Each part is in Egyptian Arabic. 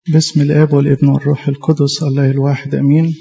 بسم الآب والابن والروح القدس الله الواحد أمين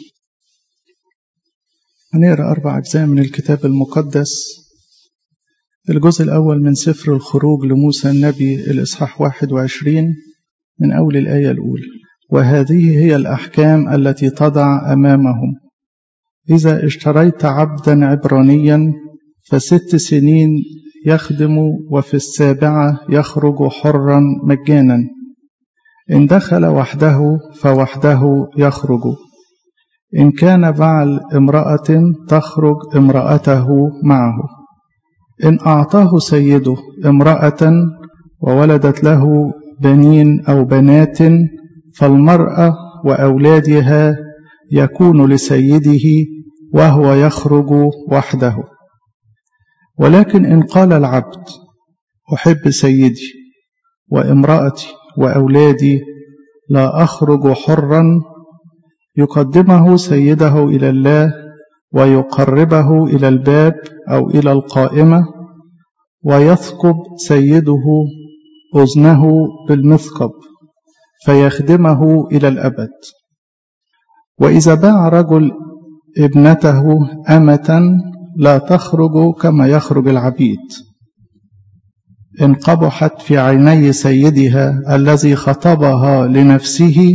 هنقرأ أربع أجزاء من الكتاب المقدس الجزء الأول من سفر الخروج لموسى النبي الإصحاح 21 من أول الآية الأولى وهذه هي الأحكام التي تضع أمامهم إذا اشتريت عبدا عبرانيا فست سنين يخدم وفي السابعة يخرج حرا مجانا إن دخل وحده فوحده يخرج إن كان بعل امرأة تخرج امرأته معه إن أعطاه سيده امرأة وولدت له بنين أو بنات فالمرأة وأولادها يكون لسيده وهو يخرج وحده ولكن إن قال العبد أحب سيدي وامرأتي وأولادي لا أخرج حرا يقدمه سيده إلى الله ويقربه إلى الباب أو إلى القائمة ويثقب سيده أذنه بالمثقب فيخدمه إلى الأبد وإذا باع رجل ابنته أمة لا تخرج كما يخرج العبيد إن قبحت في عيني سيدها الذي خطبها لنفسه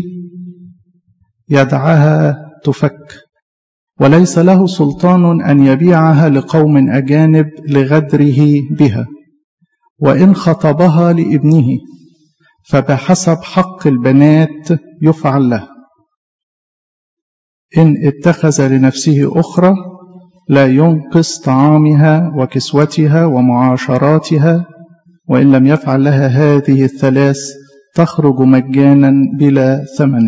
يدعها تفك وليس له سلطان أن يبيعها لقوم أجانب لغدره بها وإن خطبها لابنه فبحسب حق البنات يفعل له إن اتخذ لنفسه أخرى لا ينقص طعامها وكسوتها ومعاشراتها وإن لم يفعل لها هذه الثلاث تخرج مجانا بلا ثمن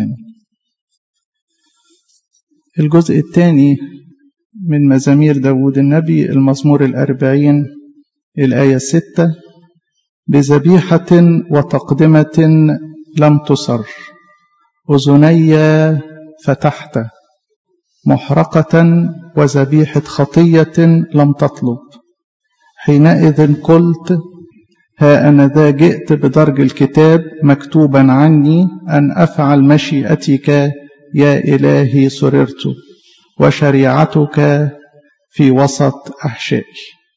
الجزء الثاني من مزامير داود النبي المزمور الأربعين الآية ستة بذبيحة وتقدمة لم تصر أذني فتحت محرقة وذبيحة خطية لم تطلب حينئذ قلت ها أنا ذا جئت بدرج الكتاب مكتوبا عني أن أفعل مشيئتك يا إلهي سررت وشريعتك في وسط أحشائي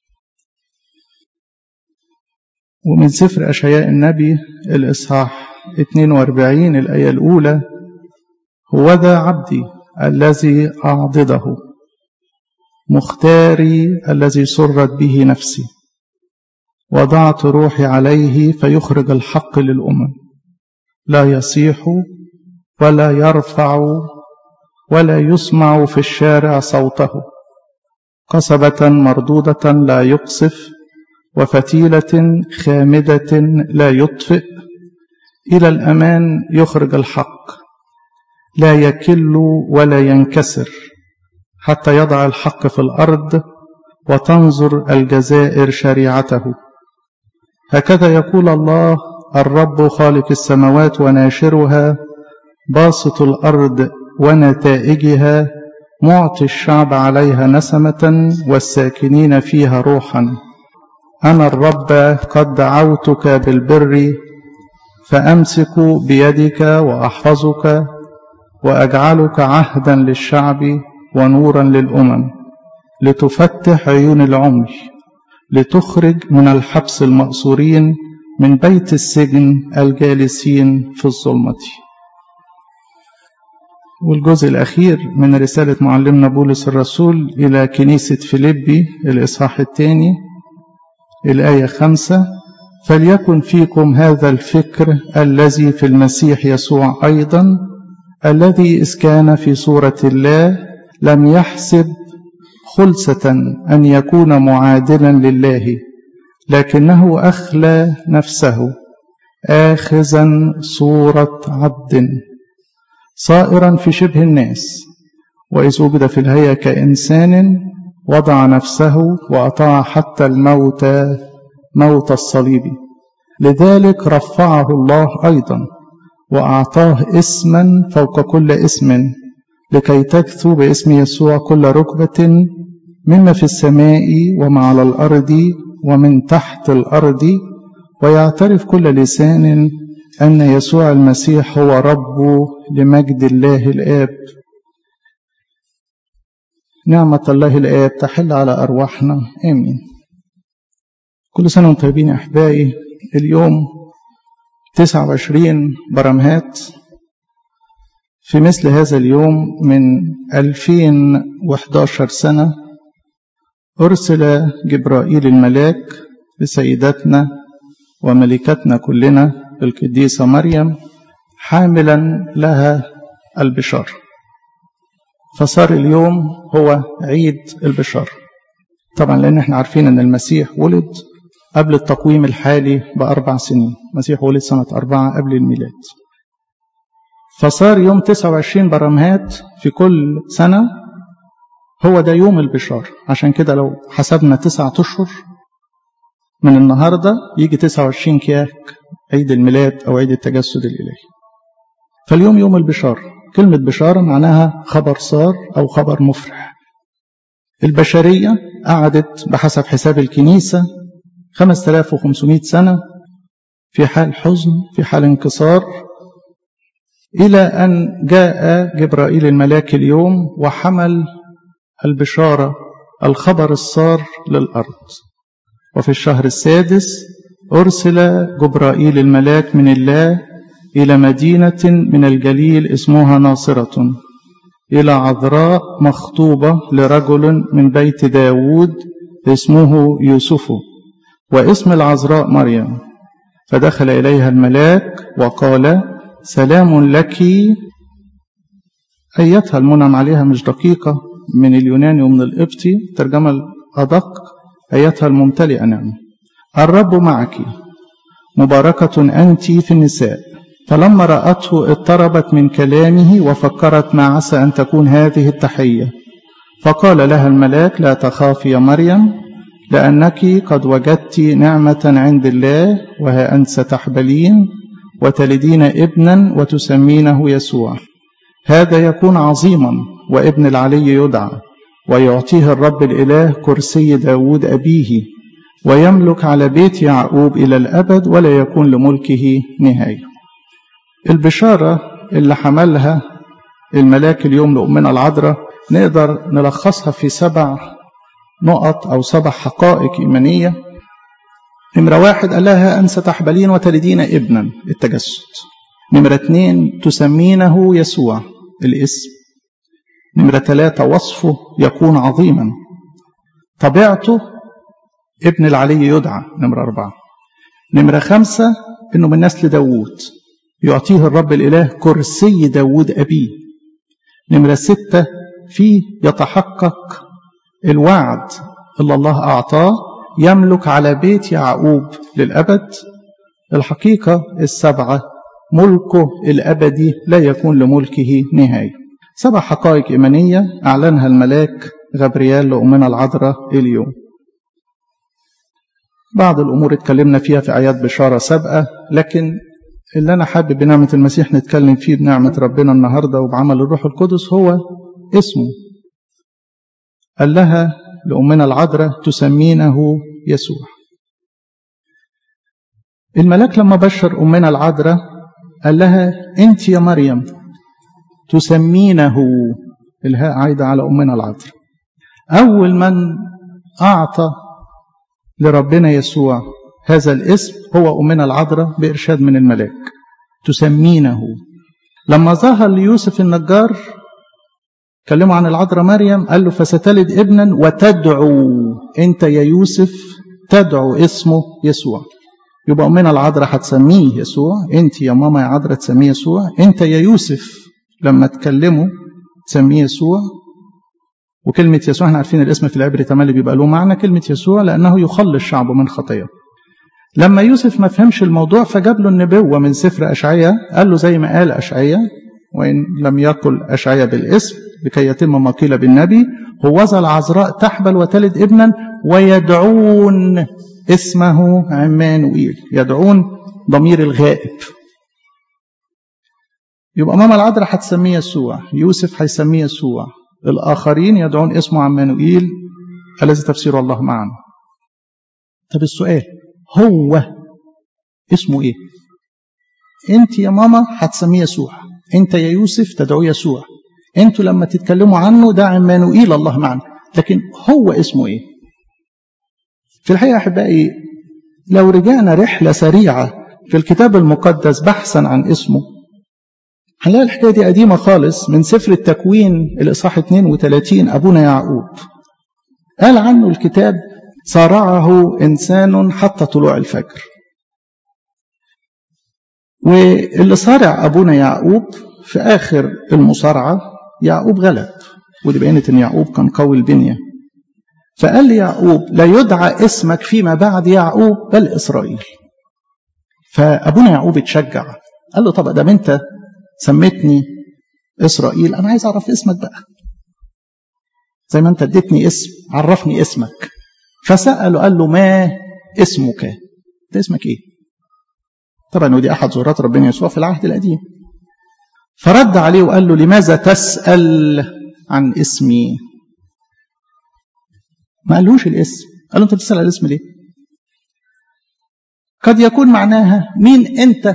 ومن سفر أشعياء النبي الإصحاح 42 الآية الأولى هو ذا عبدي الذي أعضده مختاري الذي سرت به نفسي وضعت روحي عليه فيخرج الحق للأمم لا يصيح ولا يرفع ولا يسمع في الشارع صوته قصبة مردودة لا يقصف وفتيلة خامدة لا يطفئ إلى الأمان يخرج الحق لا يكل ولا ينكسر حتى يضع الحق في الأرض وتنظر الجزائر شريعته هكذا يقول الله الرب خالق السماوات وناشرها باسط الأرض ونتائجها معطي الشعب عليها نسمة والساكنين فيها روحا أنا الرب قد دعوتك بالبر فأمسك بيدك وأحفظك وأجعلك عهدا للشعب ونورا للأمم لتفتح عيون العمي لتخرج من الحبس المأسورين من بيت السجن الجالسين في الظلمة والجزء الأخير من رسالة معلمنا بولس الرسول إلى كنيسة فيليبي الإصحاح الثاني الآية خمسة فليكن فيكم هذا الفكر الذي في المسيح يسوع أيضا الذي إذ كان في صورة الله لم يحسب خلسة أن يكون معادلا لله لكنه أخلى نفسه آخذا صورة عبد صائرا في شبه الناس وإذ وجد في الهيئة كإنسان وضع نفسه وأطاع حتى الموت موت الصليب لذلك رفعه الله أيضا وأعطاه اسما فوق كل اسم لكي تكثو باسم يسوع كل ركبة مما في السماء وما على الأرض ومن تحت الأرض ويعترف كل لسان أن يسوع المسيح هو رب لمجد الله الآب نعمة الله الآب تحل على أرواحنا آمين كل سنة وانتم طيبين يا أحبائي اليوم 29 برمهات في مثل هذا اليوم من 2011 سنة أرسل جبرائيل الملاك لسيدتنا وملكتنا كلنا القديسة مريم حاملا لها البشار فصار اليوم هو عيد البشار طبعا لأن احنا عارفين أن المسيح ولد قبل التقويم الحالي بأربع سنين المسيح ولد سنة أربعة قبل الميلاد فصار يوم 29 برمهات في كل سنة هو ده يوم البشار عشان كده لو حسبنا تسعة أشهر من النهاردة يجي 29 كياك عيد الميلاد أو عيد التجسد الإلهي فاليوم يوم البشار كلمة بشارة معناها خبر صار أو خبر مفرح البشرية قعدت بحسب حساب الكنيسة 5500 سنة في حال حزن في حال انكسار إلى أن جاء جبرائيل الملاك اليوم وحمل البشارة الخبر الصار للأرض وفي الشهر السادس أرسل جبرائيل الملاك من الله إلى مدينة من الجليل اسمها ناصرة إلى عذراء مخطوبة لرجل من بيت داود اسمه يوسف واسم العذراء مريم فدخل إليها الملاك وقال سلام لك أيتها المنعم عليها مش دقيقة من اليوناني ومن القبطي ترجمة الأدق أيتها الممتلئة نعمة الرب معك مباركة أنت في النساء فلما رأته اضطربت من كلامه وفكرت ما عسى أن تكون هذه التحية فقال لها الملاك لا تخافي يا مريم لأنك قد وجدت نعمة عند الله وها أنت ستحبلين وتلدين ابنا وتسمينه يسوع هذا يكون عظيما وابن العلي يدعى ويعطيه الرب الإله كرسي داود أبيه ويملك على بيت يعقوب إلى الأبد ولا يكون لملكه نهاية البشارة اللي حملها الملاك اليوم لأمنا العذراء نقدر نلخصها في سبع نقط أو سبع حقائق إيمانية نمرة واحد قال لها أن ستحبلين وتلدين ابنا التجسد نمرة اتنين تسمينه يسوع الاسم نمرة ثلاثة وصفه يكون عظيما طبيعته ابن العلي يدعى نمرة أربعة نمرة خمسة إنه من نسل داوود يعطيه الرب الإله كرسي داوود أبيه نمرة ستة فيه يتحقق الوعد اللي الله أعطاه يملك على بيت يعقوب للأبد الحقيقة السبعة ملكه الأبدي لا يكون لملكه نهاية سبع حقائق إيمانية أعلنها الملاك غبريال لأمنا العذراء اليوم بعض الأمور اتكلمنا فيها في آيات بشارة سابقة لكن اللي أنا حابب بنعمة المسيح نتكلم فيه بنعمة ربنا النهاردة وبعمل الروح القدس هو اسمه قال لها لأمنا العذراء تسمينه يسوع الملاك لما بشر أمنا العذراء قال لها أنت يا مريم تسمينه الهاء عايدة على أمنا العذراء أول من أعطى لربنا يسوع هذا الاسم هو أمنا العذراء بإرشاد من الملاك تسمينه لما ظهر ليوسف النجار كلموا عن العذراء مريم قال له فستلد ابنا وتدعو انت يا يوسف تدعو اسمه يسوع يبقى امنا العذراء هتسميه يسوع انت يا ماما يا عذراء تسميه يسوع انت يا يوسف لما تكلمه تسميه يسوع وكلمة يسوع احنا عارفين الاسم في العبري تملي بيبقى له معنى كلمة يسوع لأنه يخلص شعبه من خطيه لما يوسف ما فهمش الموضوع فجاب له النبوة من سفر أشعية قال له زي ما قال أشعية وإن لم يقل أشعية بالاسم لكي يتم ما قيل بالنبي هوذا العذراء تحبل وتلد ابنا ويدعون اسمه عمانوئيل يدعون ضمير الغائب يبقى ماما العذراء هتسميه يسوع يوسف هيسميه يسوع الآخرين يدعون اسمه عمانوئيل الذي تفسير الله معنا طب السؤال هو اسمه ايه انت يا ماما هتسميه يسوع انت يا يوسف تدعوه يسوع انتوا لما تتكلموا عنه ده عمانوئيل الله معنا لكن هو اسمه ايه في الحقيقة أحبائي لو رجعنا رحلة سريعة في الكتاب المقدس بحثا عن اسمه هنلاقي الحكاية دي قديمة خالص من سفر التكوين الإصحاح 32 أبونا يعقوب قال عنه الكتاب صارعه إنسان حتى طلوع الفجر واللي صارع أبونا يعقوب في آخر المصارعة يعقوب غلب ودي بينت إن يعقوب كان قوي البنية فقال لي يعقوب لا يدعى اسمك فيما بعد يعقوب بل إسرائيل فأبونا يعقوب اتشجع قال له طب ده أنت سميتني إسرائيل أنا عايز أعرف اسمك بقى زي ما أنت اديتني اسم عرفني اسمك فسأله قال له ما اسمك ده اسمك إيه طبعا ودي أحد زهرات ربنا يسوع في العهد القديم فرد عليه وقال له لماذا تسأل عن اسمي ما قالوش الاسم قال له انت بتسأل عن الاسم ليه قد يكون معناها مين انت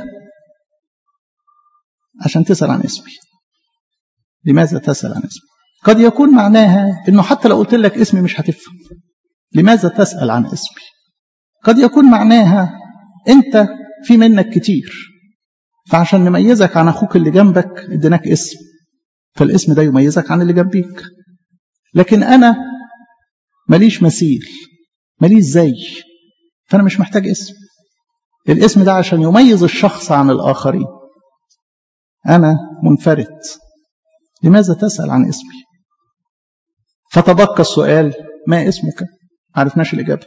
عشان تسأل عن اسمي لماذا تسأل عن اسمي قد يكون معناها انه حتى لو قلت لك اسمي مش هتفهم لماذا تسأل عن اسمي قد يكون معناها انت في منك كتير فعشان نميزك عن اخوك اللي جنبك اديناك اسم فالاسم ده يميزك عن اللي جنبيك لكن انا ماليش مثيل ماليش زي فانا مش محتاج اسم الاسم ده عشان يميز الشخص عن الاخرين انا منفرد لماذا تسال عن اسمي فتبقى السؤال ما اسمك عرفناش الاجابه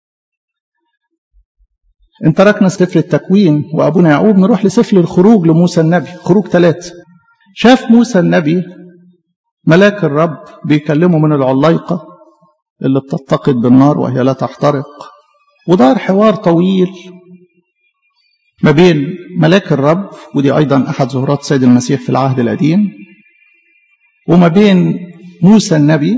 ان تركنا سفر التكوين وابونا يعقوب نروح لسفر الخروج لموسى النبي خروج ثلاثة شاف موسى النبي ملاك الرب بيكلمه من العلايقة اللي بتتقد بالنار وهي لا تحترق ودار حوار طويل ما بين ملاك الرب ودي أيضا أحد ظهورات سيد المسيح في العهد القديم وما بين موسى النبي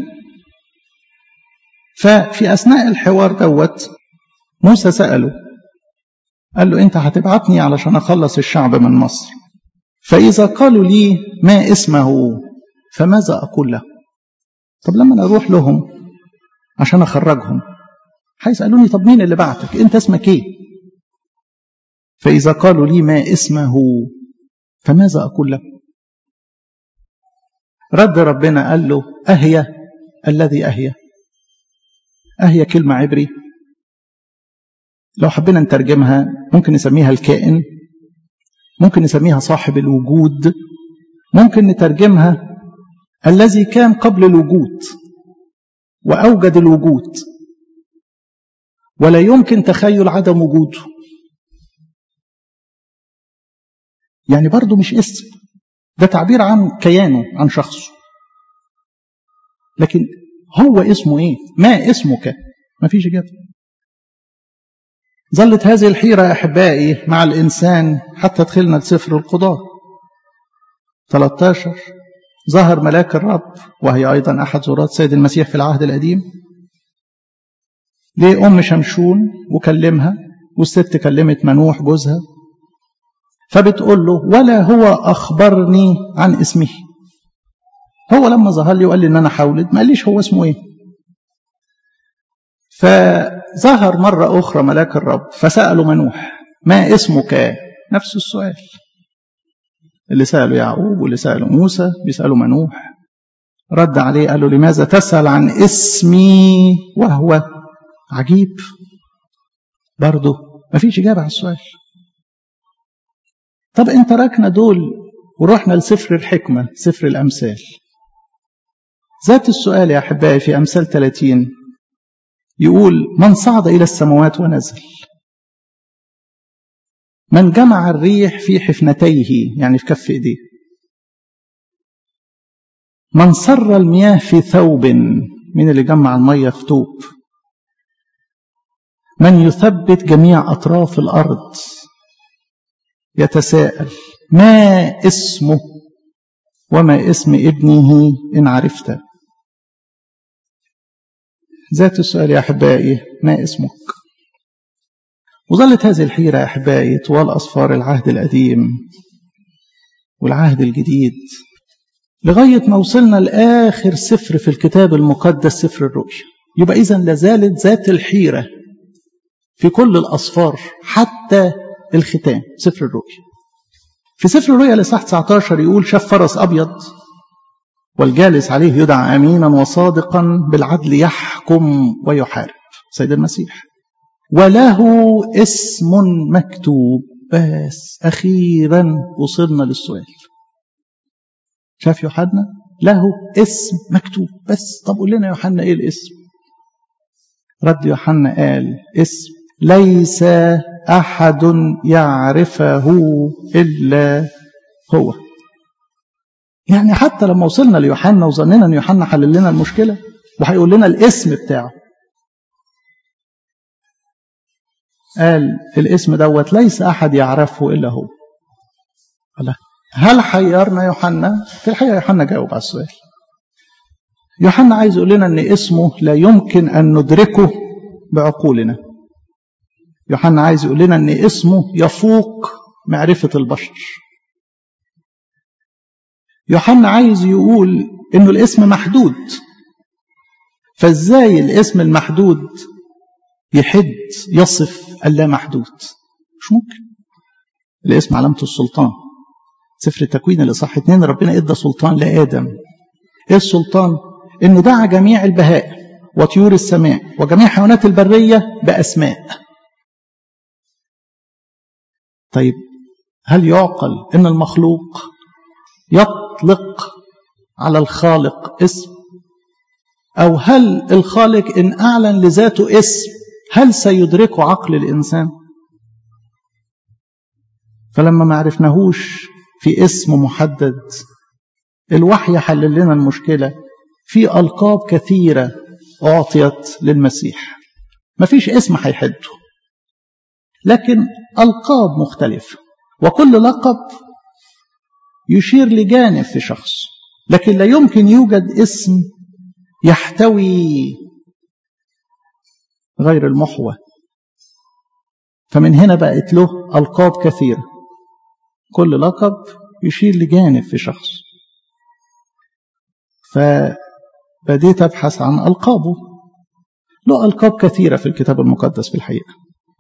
ففي أثناء الحوار دوت موسى سأله قال له أنت هتبعتني علشان أخلص الشعب من مصر فإذا قالوا لي ما اسمه فماذا أقول له طب لما أنا أروح لهم عشان أخرجهم هيسألوني طب مين اللي بعتك أنت اسمك إيه فإذا قالوا لي ما اسمه فماذا أقول له رد ربنا قال له أهي الذي أهي أهي كلمة عبري لو حبينا نترجمها ممكن نسميها الكائن ممكن نسميها صاحب الوجود ممكن نترجمها الذي كان قبل الوجود وأوجد الوجود ولا يمكن تخيل عدم وجوده يعني برضه مش اسم ده تعبير عن كيانه عن شخصه لكن هو اسمه ايه ما اسمك ما فيش اجابه ظلت هذه الحيرة يا أحبائي مع الإنسان حتى دخلنا لسفر القضاء 13 ظهر ملاك الرب وهي أيضا أحد زورات سيد المسيح في العهد القديم ليه أم شمشون وكلمها والست كلمت منوح جوزها فبتقول له ولا هو أخبرني عن اسمه هو لما ظهر لي وقال لي إن أنا حولد ما قاليش هو اسمه إيه فظهر مرة أخرى ملاك الرب فسأله منوح ما اسمك نفس السؤال اللي سأله يعقوب واللي سأله موسى بيسأله منوح رد عليه قال له لماذا تسأل عن اسمي وهو عجيب برضه ما فيش إجابة على السؤال طب إن تركنا دول ورحنا لسفر الحكمة سفر الأمثال ذات السؤال يا أحبائي في أمثال 30 يقول من صعد إلى السماوات ونزل من جمع الريح في حفنتيه يعني في كف إيديه من صر المياه في ثوب من اللي جمع المية في توب من يثبت جميع أطراف الأرض يتساءل ما اسمه وما اسم ابنه إن عرفته ذات السؤال يا أحبائي ما اسمك وظلت هذه الحيرة يا أحبائي طوال أصفار العهد القديم والعهد الجديد لغاية ما وصلنا لآخر سفر في الكتاب المقدس سفر الرؤيا يبقى إذا لازالت ذات الحيرة في كل الأصفار حتى الختام سفر الرؤيا في سفر الرؤيا لصح 19 يقول شاف فرس أبيض والجالس عليه يدعى أمينا وصادقا بالعدل يحكم ويحارب سيد المسيح وله اسم مكتوب بس أخيرا وصلنا للسؤال شاف يوحنا له اسم مكتوب بس طب قول لنا يوحنا ايه الاسم رد يوحنا قال اسم ليس احد يعرفه الا هو يعني حتى لما وصلنا ليوحنا وظننا ان يوحنا حلل لنا المشكله وهيقول لنا الاسم بتاعه قال الاسم دوت ليس احد يعرفه الا هو الله هل حيرنا يوحنا في الحقيقه يوحنا جاوب على السؤال يوحنا عايز يقول لنا ان اسمه لا يمكن ان ندركه بعقولنا يوحنا عايز يقول لنا ان اسمه يفوق معرفه البشر يوحنا عايز يقول انه الاسم محدود فازاي الاسم المحدود يحد يصف اللامحدود مش ممكن الاسم علامة السلطان سفر التكوين الإصحاح اتنين ربنا ادى سلطان لآدم ايه السلطان انه دعا جميع البهائم وطيور السماء وجميع حيوانات البرية بأسماء طيب هل يعقل ان المخلوق يطلق على الخالق اسم او هل الخالق ان اعلن لذاته اسم هل سيدركه عقل الانسان فلما ما عرفناهوش في اسم محدد الوحي حلل لنا المشكله في القاب كثيره اعطيت للمسيح ما فيش اسم هيحده لكن القاب مختلفه وكل لقب يشير لجانب في شخص لكن لا يمكن يوجد اسم يحتوي غير المحوى فمن هنا بقت له ألقاب كثيرة كل لقب يشير لجانب في شخص فبديت أبحث عن ألقابه له ألقاب كثيرة في الكتاب المقدس في الحقيقة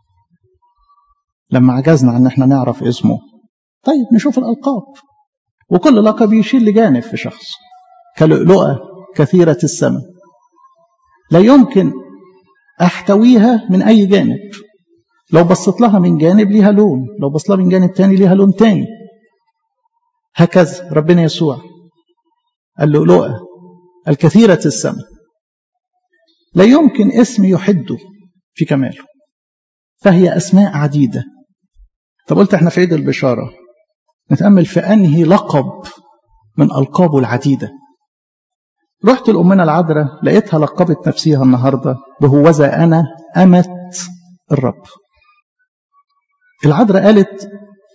لما عجزنا عن احنا نعرف اسمه طيب نشوف الألقاب وكل لقب يشير لجانب في شخص كلؤلؤة كثيرة السماء لا يمكن أحتويها من أي جانب لو بصيت لها من جانب ليها لون لو بصيت لها من جانب تاني ليها لون تاني هكذا ربنا يسوع اللؤلؤة الكثيرة السماء لا يمكن اسم يحده في كماله فهي أسماء عديدة طب قلت احنا في عيد البشارة نتأمل في أنهي لقب من ألقابه العديدة رحت لأمنا العذراء لقيتها لقبت نفسها النهاردة بهوذا أنا أمت الرب العذراء قالت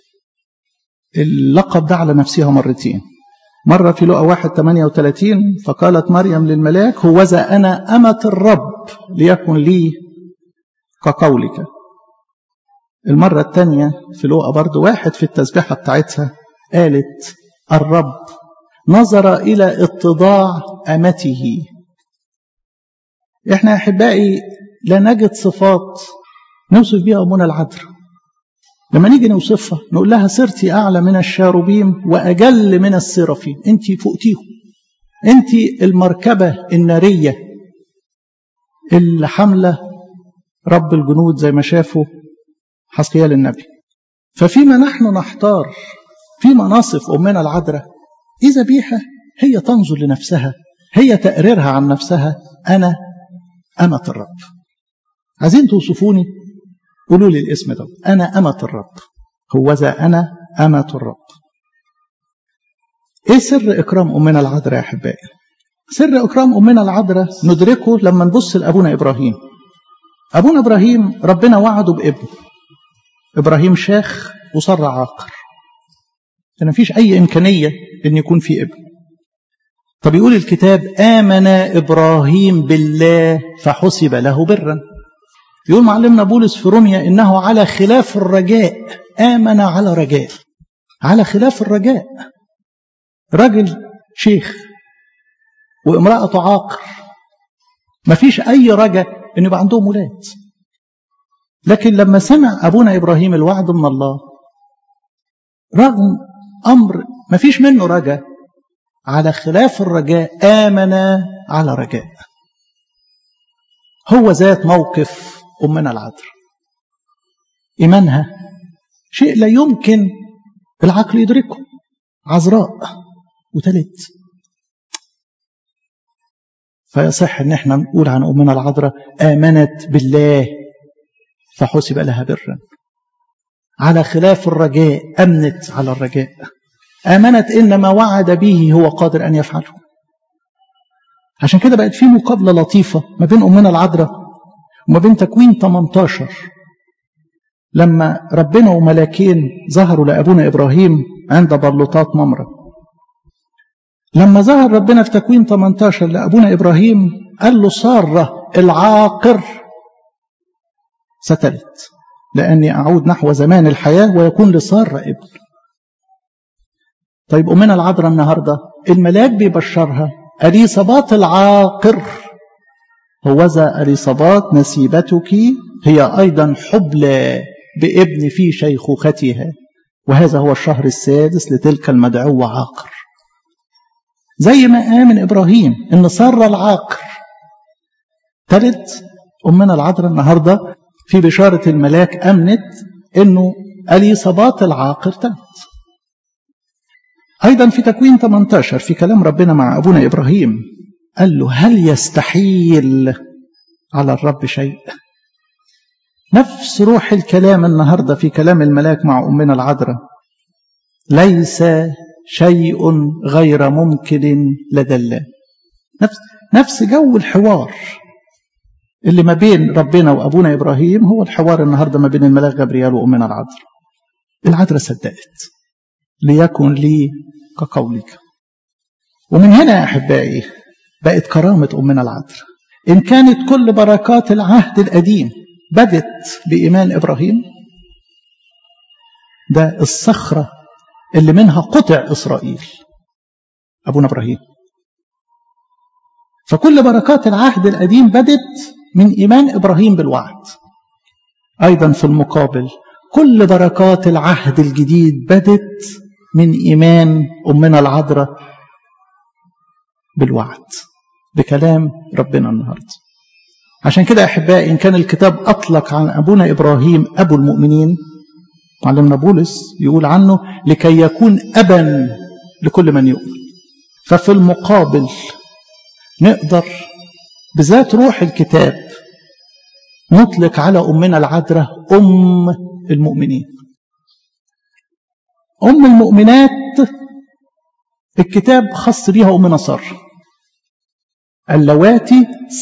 اللقب ده على نفسها مرتين مرة في لقا واحد 38 فقالت مريم للملاك هوذا أنا أمت الرب ليكن لي كقولك المرة الثانية في لقا برضو واحد في التسبيحة بتاعتها قالت الرب نظر إلى اتضاع أمته إحنا أحبائي لا نجد صفات نوصف بها أمنا العذراء لما نيجي نوصفها نقول لها صرتي أعلى من الشاروبيم وأجل من السرافين أنت فوقتيهم أنت المركبة النارية اللي حاملة رب الجنود زي ما شافوا حسقيال النبي ففيما نحن نحتار فيما نصف أمنا العذراء إذا بيها هي تنظر لنفسها هي تقريرها عن نفسها أنا أمة الرب عايزين توصفوني قولوا لي الاسم ده أنا أمة الرب هوذا أنا أمة الرب إيه سر إكرام أمنا العذراء يا أحبائي سر إكرام أمنا العذراء ندركه لما نبص لأبونا إبراهيم أبونا إبراهيم ربنا وعده بابن إبراهيم شاخ وصر عاقر ما فيش أي إمكانية أن يكون في ابن طب يقول الكتاب آمن إبراهيم بالله فحسب له برا يقول معلمنا بولس في روميا إنه على خلاف الرجاء آمن على رجاء على خلاف الرجاء رجل شيخ وامرأة عاقر ما فيش أي رجاء إن يبقى عندهم ولاد لكن لما سمع أبونا إبراهيم الوعد من الله رغم أمر ما فيش منه رجاء على خلاف الرجاء آمن على رجاء هو ذات موقف أمنا العذراء إيمانها شيء لا يمكن العقل يدركه عذراء وتلت فيصح ان احنا نقول عن امنا العذراء امنت بالله فحسب لها برا على خلاف الرجاء امنت على الرجاء امنت ان ما وعد به هو قادر ان يفعله عشان كده بقت في مقابله لطيفه ما بين امنا العذراء وما بين تكوين 18 لما ربنا وملاكين ظهروا لابونا ابراهيم عند بلوطات ممره لما ظهر ربنا في تكوين 18 لابونا ابراهيم قال له ساره العاقر ستلت لاني اعود نحو زمان الحياه ويكون لساره ابن طيب امنا العذراء النهارده الملاك بيبشرها اليصابات العاقر هوذا اليصابات نسيبتك هي ايضا حبلى بابن في شيخوختها وهذا هو الشهر السادس لتلك المدعوه عاقر زي ما آمن إبراهيم إن سر العاقر تالت أمنا العذراء النهاردة في بشارة الملاك أمنت إنه اليصابات العاقر تلت أيضا في تكوين 18 في كلام ربنا مع أبونا إبراهيم قال له هل يستحيل على الرب شيء نفس روح الكلام النهاردة في كلام الملاك مع أمنا العذراء ليس شيء غير ممكن لدى الله نفس نفس جو الحوار اللي ما بين ربنا وابونا ابراهيم هو الحوار النهارده ما بين الملاك جبريل وامنا العذراء العذراء صدقت ليكن لي كقولك ومن هنا يا احبائي بقت كرامه امنا العذراء ان كانت كل بركات العهد القديم بدت بايمان ابراهيم ده الصخره اللي منها قطع إسرائيل أبونا إبراهيم فكل بركات العهد القديم بدت من إيمان إبراهيم بالوعد أيضا في المقابل كل بركات العهد الجديد بدت من إيمان أمنا العذراء بالوعد بكلام ربنا النهارده عشان كده أحبائي إن كان الكتاب أطلق عن أبونا إبراهيم أبو المؤمنين معلمنا بولس يقول عنه لكي يكون أبا لكل من يؤمن ففي المقابل نقدر بذات روح الكتاب نطلق على أمنا العذراء أم المؤمنين أم المؤمنات الكتاب خص بيها أمنا صار اللواتي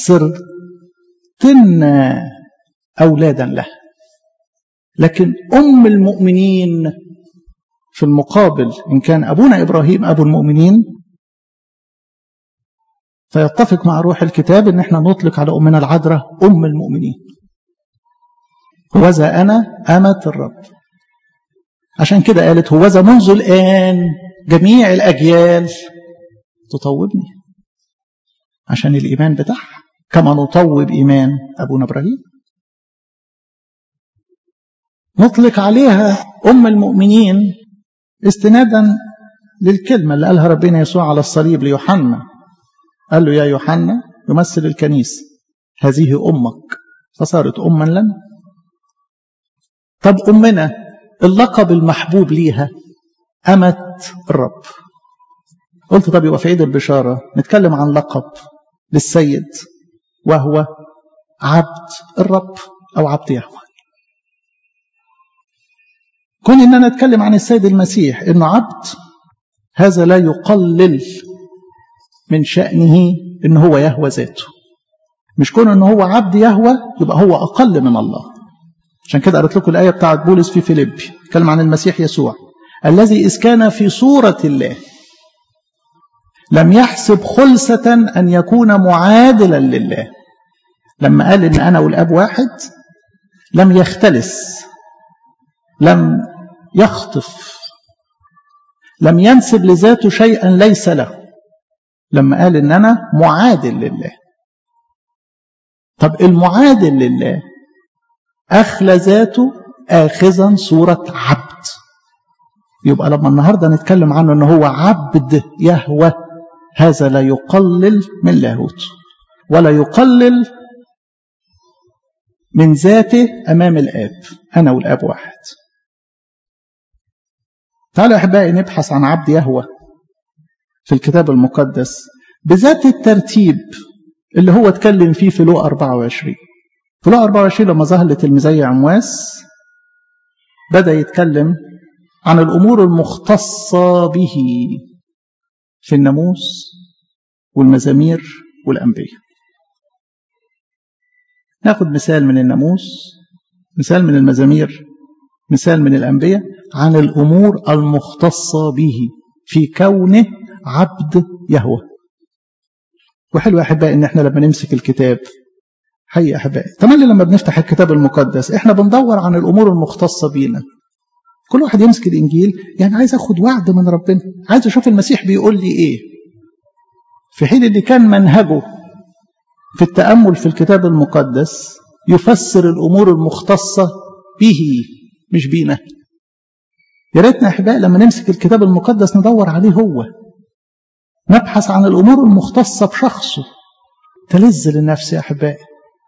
صرتن أولادا له لكن أم المؤمنين في المقابل إن كان أبونا إبراهيم أبو المؤمنين فيتفق مع روح الكتاب إن احنا نطلق على أمنا العذراء أم المؤمنين هوذا أنا أمة الرب عشان كده قالت هوذا منذ الآن جميع الأجيال تطوبني عشان الإيمان بتاعها كما نطوب إيمان أبونا إبراهيم نطلق عليها أم المؤمنين استنادا للكلمة اللي قالها ربنا يسوع على الصليب ليوحنا قال له يا يوحنا يمثل الكنيسة هذه أمك فصارت أما لنا طب أمنا اللقب المحبوب ليها أمة الرب قلت طب يبقى في عيد البشارة نتكلم عن لقب للسيد وهو عبد الرب أو عبد يهوه كون ان انا اتكلم عن السيد المسيح انه عبد هذا لا يقلل من شأنه ان هو يهوى ذاته مش كون ان هو عبد يهوى يبقى هو اقل من الله عشان كده قرأت لكم الآية بتاعت بولس في فيليبي اتكلم عن المسيح يسوع الذي إذ كان في صورة الله لم يحسب خلسة أن يكون معادلا لله لما قال إن أنا والأب واحد لم يختلس لم يخطف لم ينسب لذاته شيئا ليس له لما قال ان انا معادل لله طب المعادل لله اخلى ذاته اخذا صوره عبد يبقى لما النهارده نتكلم عنه ان هو عبد يهوى هذا لا يقلل من لاهوته ولا يقلل من ذاته امام الاب انا والاب واحد تعالوا يا احبائي نبحث عن عبد يهوى في الكتاب المقدس بذات الترتيب اللي هو اتكلم فيه في لو 24 في لو 24 لما ظهر لتلميذي عمواس بدا يتكلم عن الامور المختصه به في الناموس والمزامير والانبياء ناخد مثال من الناموس مثال من المزامير مثال من الانبياء عن الامور المختصه به في كونه عبد يهوه وحلو يا احبائي ان احنا لما نمسك الكتاب حقيقة يا احبائي تملي لما بنفتح الكتاب المقدس احنا بندور عن الامور المختصه بينا كل واحد يمسك الانجيل يعني عايز اخد وعد من ربنا عايز اشوف المسيح بيقول لي ايه في حين اللي كان منهجه في التامل في الكتاب المقدس يفسر الامور المختصه به مش بينا يا ريتنا يا احبائي لما نمسك الكتاب المقدس ندور عليه هو نبحث عن الامور المختصه بشخصه تلذ للنفس يا احبائي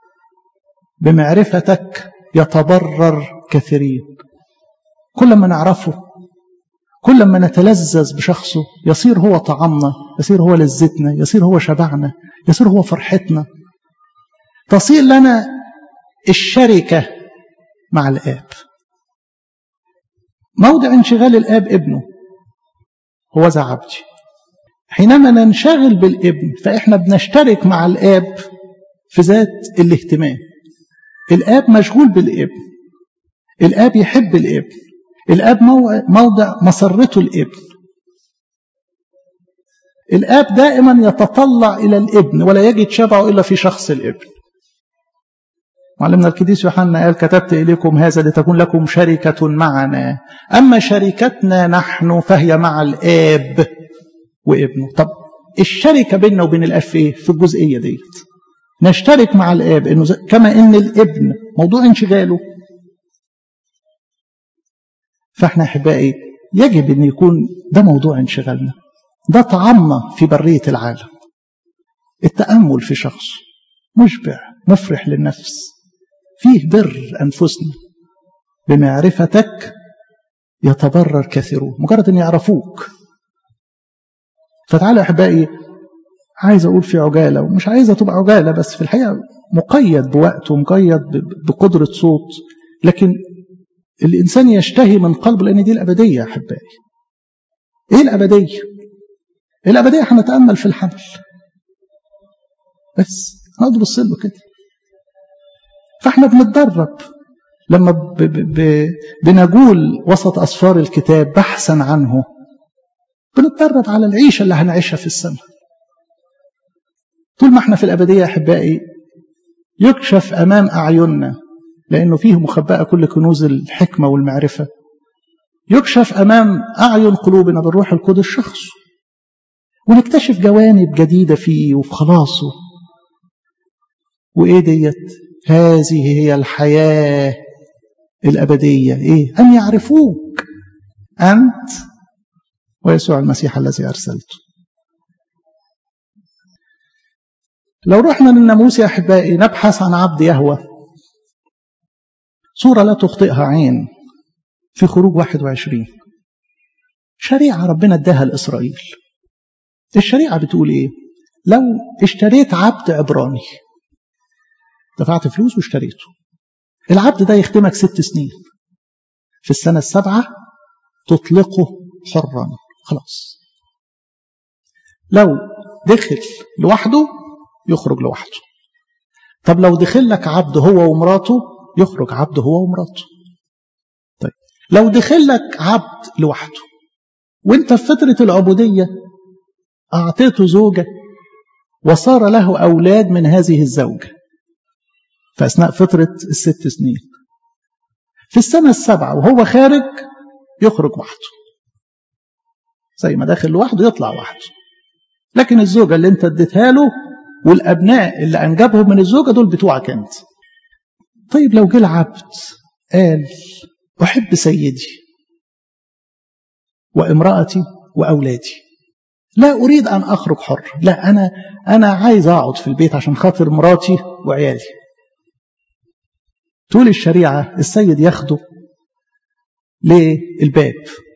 بمعرفتك يتبرر كثيرين كل ما نعرفه كل ما نتلذذ بشخصه يصير هو طعامنا يصير هو لذتنا يصير هو شبعنا يصير هو فرحتنا تصير لنا الشركة مع الآب موضع انشغال الآب ابنه هو ذا عبدي حينما ننشغل بالابن فإحنا بنشترك مع الآب في ذات الاهتمام الآب مشغول بالابن الآب يحب الابن الآب موضع مسرته الابن الآب دائما يتطلع إلى الابن ولا يجد شبعه إلا في شخص الابن معلمنا القديس يوحنا قال كتبت إليكم هذا لتكون لكم شركة معنا أما شركتنا نحن فهي مع الآب وابنه طب الشركة بيننا وبين الآب في إيه؟ في الجزئية ديت نشترك مع الآب إنه كما إن الابن موضوع انشغاله فاحنا احبائي يجب ان يكون ده موضوع انشغالنا ده طعامنا في بريه العالم التامل في شخص مشبع مفرح للنفس فيه بر انفسنا بمعرفتك يتبرر كثيرون مجرد ان يعرفوك فتعالى احبائي عايز اقول في عجاله ومش عايزه تبقى عجاله بس في الحقيقه مقيد بوقت ومقيد بقدره صوت لكن الإنسان يشتهي من قلبه لأن دي الأبدية يا أحبائي إيه الأبدية؟ الأبدية هنتأمل في الحمل بس نقعد نبص له كده فاحنا بنتدرب لما ب ب ب بنجول وسط أسفار الكتاب بحثا عنه بنتدرب على العيشة اللي هنعيشها في السماء طول ما احنا في الأبدية يا أحبائي يكشف أمام أعيننا لأنه فيه مخبأة كل كنوز الحكمة والمعرفة يكشف أمام أعين قلوبنا بالروح القدس شخصه ونكتشف جوانب جديدة فيه وفي خلاصه وإيه ديت هذه هي الحياة الأبدية إيه أن يعرفوك أنت ويسوع المسيح الذي أرسلته لو رحنا للناموس يا أحبائي نبحث عن عبد يهوه صورة لا تخطئها عين في خروج 21 شريعة ربنا اداها لإسرائيل الشريعة بتقول إيه لو اشتريت عبد عبراني دفعت فلوس واشتريته العبد ده يخدمك ست سنين في السنة السابعة تطلقه حرا خلاص لو دخل لوحده يخرج لوحده طب لو دخل لك عبد هو ومراته يخرج عبد هو ومراته طيب لو دخل لك عبد لوحده وانت في فترة العبودية أعطيته زوجة وصار له أولاد من هذه الزوجة في أثناء فترة الست سنين في السنة السابعة وهو خارج يخرج وحده زي ما داخل لوحده يطلع وحده لكن الزوجة اللي انت اديتها له والأبناء اللي أنجبهم من الزوجة دول بتوعك أنت طيب لو جه العبد قال أحب سيدي وامرأتي وأولادي لا أريد أن أخرج حر لا أنا أنا عايز أقعد في البيت عشان خاطر مراتي وعيالي طول الشريعة السيد ياخده للباب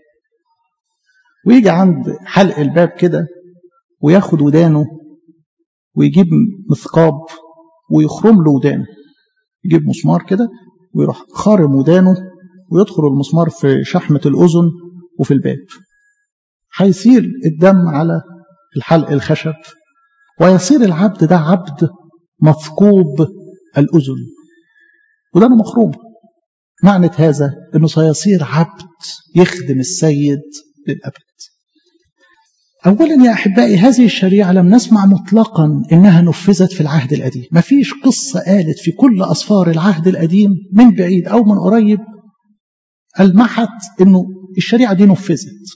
ويجي عند حلق الباب كده وياخد ودانه ويجيب مثقاب ويخرم له ودانه يجيب مسمار كده ويروح خارم ودانه ويدخل المسمار في شحمة الأذن وفي الباب هيصير الدم على الحلق الخشب ويصير العبد ده عبد مثقوب الأذن ودانه مخرومة معنى هذا أنه سيصير عبد يخدم السيد للأبد أولا يا أحبائي هذه الشريعة لم نسمع مطلقا إنها نفذت في العهد القديم ما فيش قصة قالت في كل أصفار العهد القديم من بعيد أو من قريب ألمحت إنه الشريعة دي نفذت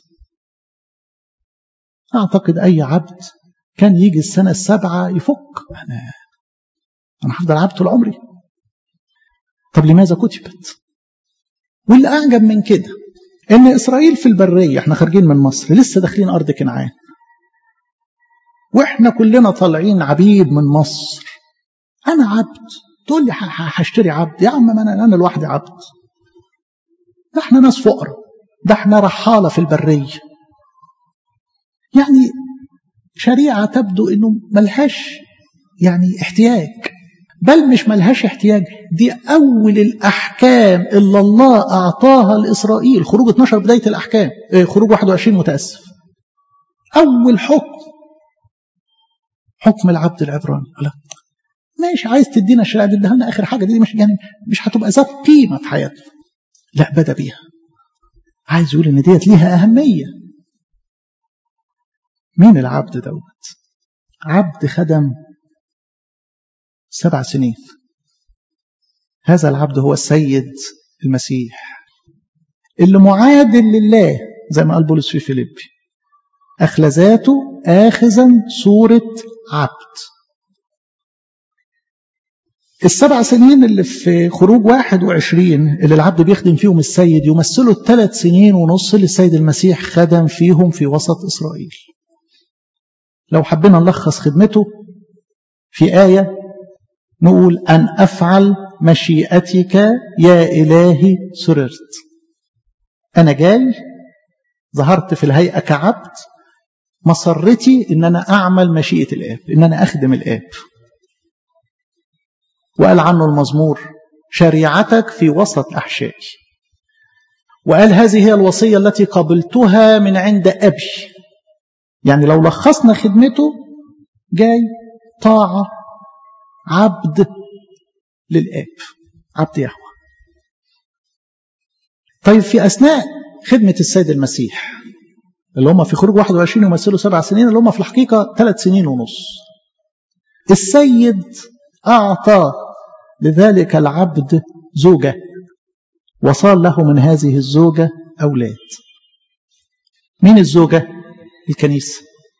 أعتقد أي عبد كان يجي السنة السابعة يفك أنا أنا هفضل عبد طول عمري طب لماذا كتبت واللي أعجب من كده إن إسرائيل في البرية إحنا خارجين من مصر لسه داخلين أرض كنعان وإحنا كلنا طالعين عبيد من مصر أنا عبد تقول لي هشتري عبد يا عم ما أنا أنا لوحدي عبد ده إحنا ناس فقراء ده إحنا رحالة في البرية يعني شريعة تبدو إنه ملهاش يعني احتياج بل مش ملهاش احتياج دي أول الأحكام اللي الله أعطاها لإسرائيل خروج 12 بداية الأحكام خروج 21 متأسف أول حكم حكم العبد العبراني لا ماشي عايز تدينا الشريعة دي لنا آخر حاجة دي مش يعني مش هتبقى ذات قيمة في حياتنا لا بدأ بيها عايز يقول إن ديت ليها أهمية مين العبد دوت عبد خدم سبع سنين هذا العبد هو السيد المسيح اللي معادل لله زي ما قال بولس في فيليبي أخلى ذاته آخذا صورة عبد السبع سنين اللي في خروج واحد وعشرين اللي العبد بيخدم فيهم السيد يمثلوا الثلاث سنين ونص اللي السيد المسيح خدم فيهم في وسط إسرائيل لو حبينا نلخص خدمته في آية نقول أن أفعل مشيئتك يا إلهي سررت أنا جاي ظهرت في الهيئة كعبد مسرتي إن أنا أعمل مشيئة الآب إن أنا أخدم الآب وقال عنه المزمور شريعتك في وسط أحشائي وقال هذه هي الوصية التي قبلتها من عند أبي يعني لو لخصنا خدمته جاي طاعة عبد للآب عبد يهوه طيب في أثناء خدمة السيد المسيح اللي هم في خروج 21 يمثلوا سبع سنين اللي هم في الحقيقة ثلاث سنين ونص السيد أعطى لذلك العبد زوجة وصار له من هذه الزوجة أولاد مين الزوجة؟ الكنيسة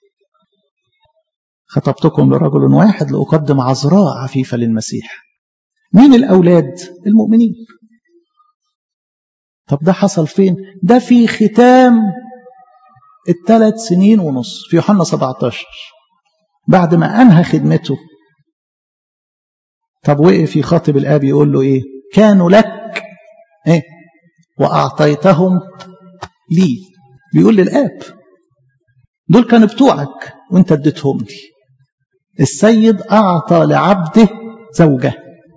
خطبتكم لرجل واحد لأقدم عذراء عفيفة للمسيح مين الأولاد؟ المؤمنين طب ده حصل فين؟ ده في ختام الثلاث سنين ونص في يوحنا 17 بعد ما أنهى خدمته طب وقف يخاطب الآب يقول له إيه؟ كانوا لك إيه؟ وأعطيتهم لي بيقول للآب دول كانوا بتوعك وانت اديتهم لي السيد أعطى لعبده زوجة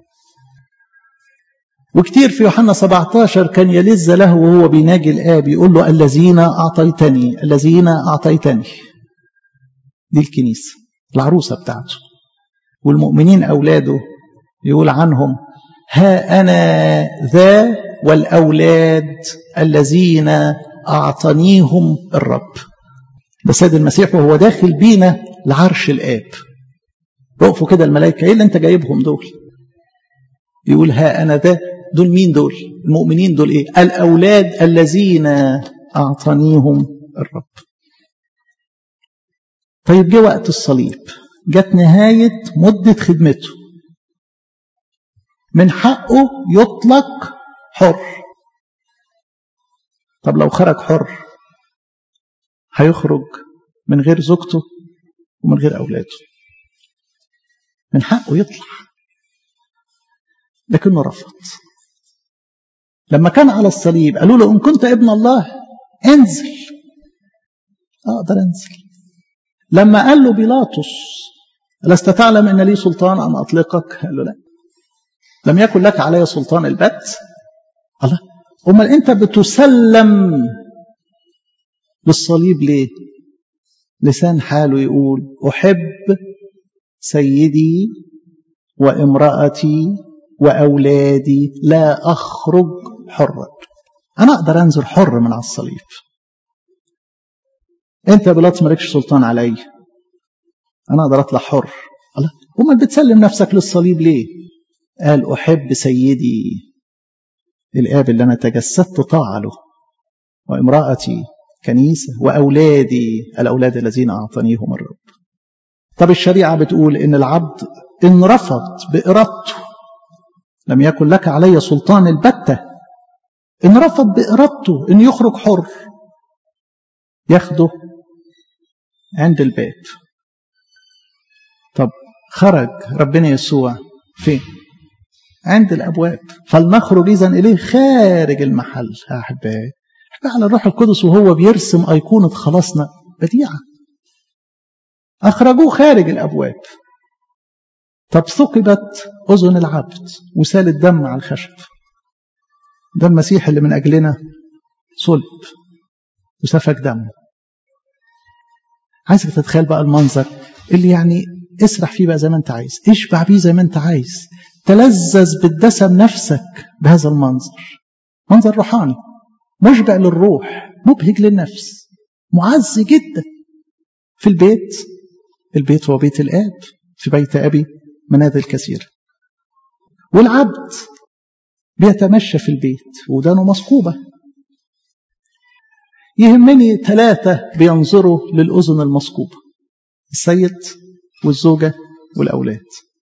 وكتير في يوحنا 17 كان يلز له وهو بيناجي الآب يقول له الذين أعطيتني الذين أعطيتني دي الكنيسة العروسة بتاعته والمؤمنين أولاده يقول عنهم ها أنا ذا والأولاد الذين أعطانيهم الرب ده سيد المسيح وهو داخل بينا لعرش الآب وقفوا كده الملائكة إيه اللي أنت جايبهم دول يقول ها أنا ذا دول مين دول المؤمنين دول ايه الاولاد الذين اعطانيهم الرب طيب جه وقت الصليب جت نهاية مدة خدمته من حقه يطلق حر طب لو خرج حر هيخرج من غير زوجته ومن غير أولاده من حقه يطلع لكنه رفض لما كان على الصليب قالوا له إن كنت ابن الله انزل أقدر أنزل لما قال له بيلاطس لست تعلم أن لي سلطان أن أطلقك قال له لا لم يكن لك علي سلطان البت الله أمال أنت بتسلم للصليب ليه لسان حاله يقول أحب سيدي وامرأتي وأولادي لا أخرج حرا أنا أقدر أنزل حر من على الصليب أنت يا بيلاطس مالكش سلطان علي أنا أقدر أطلع حر الله أمال بتسلم نفسك للصليب ليه قال أحب سيدي الآب اللي أنا تجسدت طاعة له وامرأتي كنيسة وأولادي الأولاد الذين أعطانيهم الرب طب الشريعة بتقول إن العبد إن رفض بإرادته لم يكن لك علي سلطان البتة إن رفض بإرادته إن يخرج حر ياخده عند الباب طب خرج ربنا يسوع فين عند الأبواب فلنخرج إذن إليه خارج المحل يا أحبائي على الروح القدس وهو بيرسم أيقونة خلاصنا بديعة أخرجوه خارج الأبواب طب ثقبت أذن العبد وسال الدم على الخشب ده المسيح اللي من أجلنا صلب وسفك دمه عايزك تتخيل بقى المنظر اللي يعني اسرح فيه بقى زي ما انت عايز اشبع بيه زي ما انت عايز تلذذ بالدسم نفسك بهذا المنظر منظر روحاني مشبع للروح مبهج للنفس معز جدا في البيت البيت هو بيت الآب في بيت أبي منازل كثيرة والعبد بيتمشى في البيت ودانه مثقوبة يهمني ثلاثة بينظروا للأذن المثقوبة السيد والزوجة والأولاد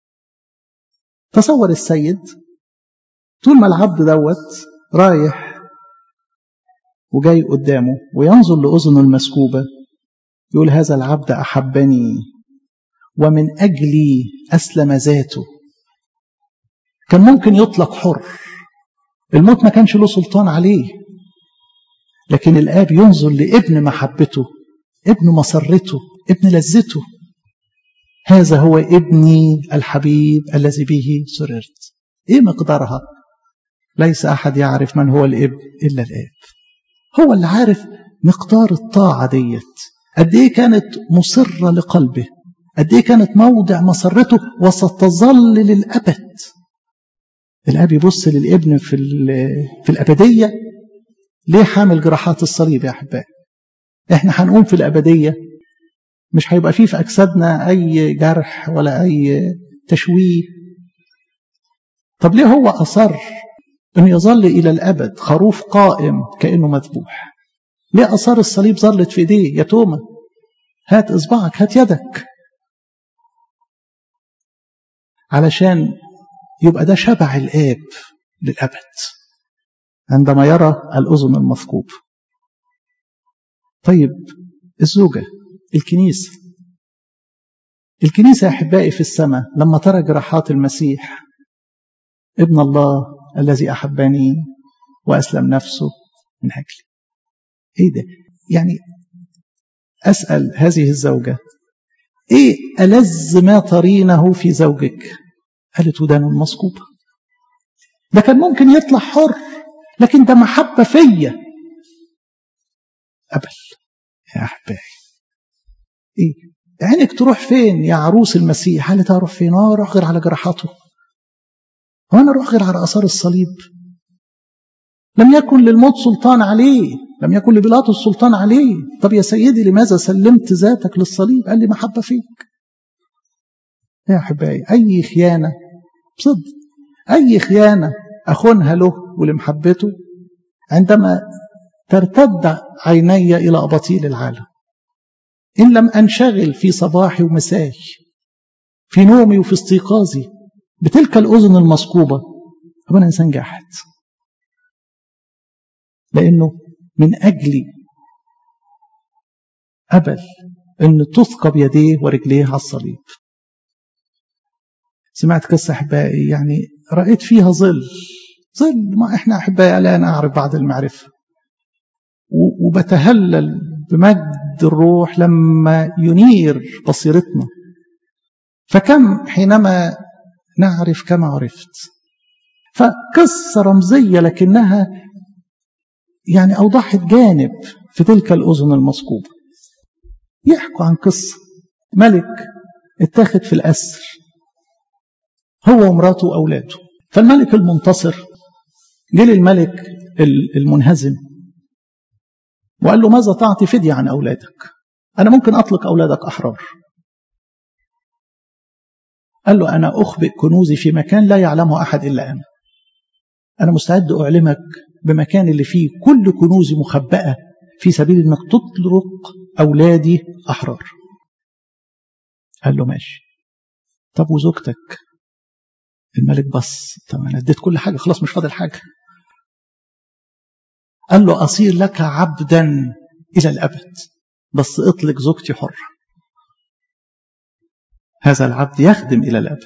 تصور السيد طول ما العبد دوت رايح وجاي قدامه وينظر لأذنه المسكوبة يقول هذا العبد أحبني ومن أجلي أسلم ذاته كان ممكن يطلق حر الموت ما كانش له سلطان عليه لكن الآب ينظر لابن محبته ابن مسرته ابن لذته هذا هو ابني الحبيب الذي به سررت ايه مقدارها ليس احد يعرف من هو الاب الا الاب هو اللي عارف مقدار الطاعه ديت قد ايه كانت مصره لقلبه قد ايه كانت موضع مسرته وستظل للابد الاب يبص للابن في في الابديه ليه حامل جراحات الصليب يا احبائي احنا هنقوم في الابديه مش هيبقى فيه في أجسادنا أي جرح ولا أي تشويه طب ليه هو أصر أنه يظل إلى الأبد خروف قائم كأنه مذبوح ليه أصر الصليب ظلت في إيديه يا توما هات إصبعك هات يدك علشان يبقى ده شبع الآب للأبد عندما يرى الأذن المثقوب طيب الزوجة الكنيسة الكنيسة يا أحبائي في السماء لما ترى جراحات المسيح ابن الله الذي أحبني وأسلم نفسه من أجلي إيه ده يعني أسأل هذه الزوجة إيه ألذ ما ترينه في زوجك قالت ودان المسكوبة ده كان ممكن يطلع حر لكن ده محبة فيا أبل يا أحبائي ايه عينك تروح فين يا عروس المسيح هل تروح فين اه اروح غير على جراحاته هو انا اروح غير على اثار الصليب لم يكن للموت سلطان عليه لم يكن لبيلاطس سلطان عليه طب يا سيدي لماذا سلمت ذاتك للصليب قال لي محبه فيك يا احبائي اي خيانه بصدق اي خيانه أخونها له ولمحبته عندما ترتد عيني إلى أباطيل العالم إن لم أنشغل في صباحي ومساي في نومي وفي استيقاظي بتلك الأذن المصقوبة أبقى أنا إنسان جاحد لأنه من أجلي أبل أن تثقب يديه ورجليه على الصليب سمعت قصة أحبائي يعني رأيت فيها ظل ظل ما إحنا أحبائي الآن أعرف بعض المعرفة وبتهلل بمجد الروح لما ينير بصيرتنا فكم حينما نعرف كما عرفت فقصة رمزية لكنها يعني أوضحت جانب في تلك الأذن المصقوبة يحكوا عن قصة ملك اتاخد في الأسر هو ومراته وأولاده فالملك المنتصر جه للملك المنهزم وقال له ماذا تعطي فدية عن أولادك أنا ممكن أطلق أولادك أحرار قال له أنا أخبئ كنوزي في مكان لا يعلمه أحد إلا أنا أنا مستعد أعلمك بمكان اللي فيه كل كنوزي مخبأة في سبيل أنك تطلق أولادي أحرار قال له ماشي طب وزوجتك الملك بص طب أنا اديت كل حاجة خلاص مش فاضل حاجة قال له أصير لك عبدا إلى الأبد بس اطلق زوجتي حرة هذا العبد يخدم إلى الأبد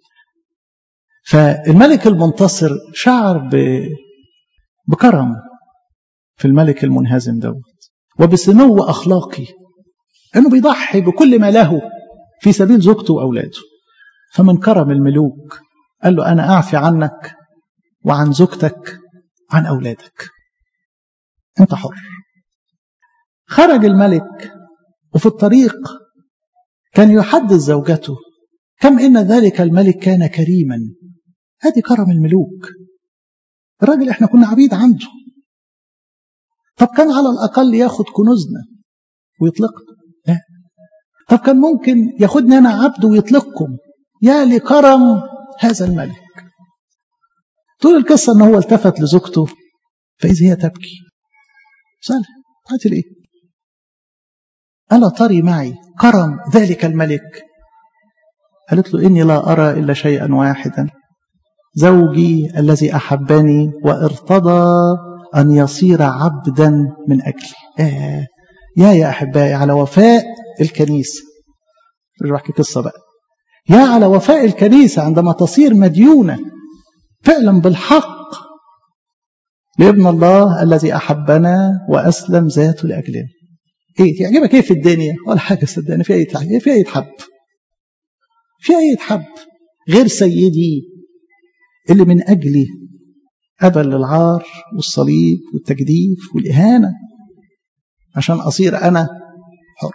فالملك المنتصر شعر ب... بكرم في الملك المنهزم دوت وبسمو أخلاقي أنه بيضحي بكل ما له في سبيل زوجته وأولاده فمن كرم الملوك قال له أنا أعفي عنك وعن زوجتك عن أولادك أنت حر خرج الملك وفي الطريق كان يحدث زوجته كم إن ذلك الملك كان كريما هذه كرم الملوك الراجل احنا كنا عبيد عنده طب كان على الأقل ياخد كنوزنا ويطلقنا لا طب كان ممكن ياخدني أنا عبد ويطلقكم يا لكرم هذا الملك طول القصة أنه هو التفت لزوجته فإذا هي تبكي سألها قالت ليه ألا تري معي كرم ذلك الملك قالت له إني لا أرى إلا شيئا واحدا زوجي الذي أحبني وارتضى أن يصير عبدا من أجلي آه يا يا أحبائي على وفاء الكنيسة بحكي قصة بقى يا على وفاء الكنيسة عندما تصير مديونة فعلا بالحق لابن الله الذي أحبنا وأسلم ذاته لأجلنا إيه تعجبك إيه في الدنيا ولا حاجة صدقني في أي حاجة في أي حب في أي حب غير سيدي اللي من أجلي أبل العار والصليب والتجديف والإهانة عشان أصير أنا حر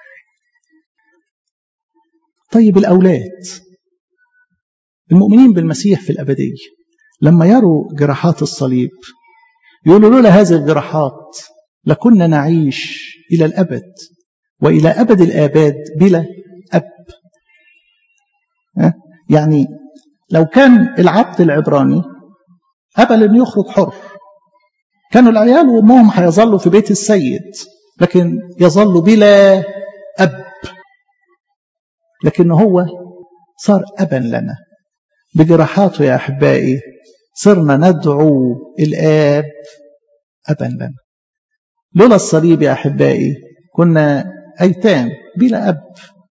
طيب الأولاد المؤمنين بالمسيح في الأبدية لما يروا جراحات الصليب يقولوا لولا هذه الجراحات لكنا نعيش إلى الأبد وإلى أبد الآباد بلا أب يعني لو كان العبد العبراني قبل أن يخرج حر كانوا العيال وأمهم هيظلوا في بيت السيد لكن يظلوا بلا أب لكن هو صار أبا لنا بجراحاته يا أحبائي صرنا ندعو الآب أبا لنا لولا الصليب يا أحبائي كنا أيتام بلا أب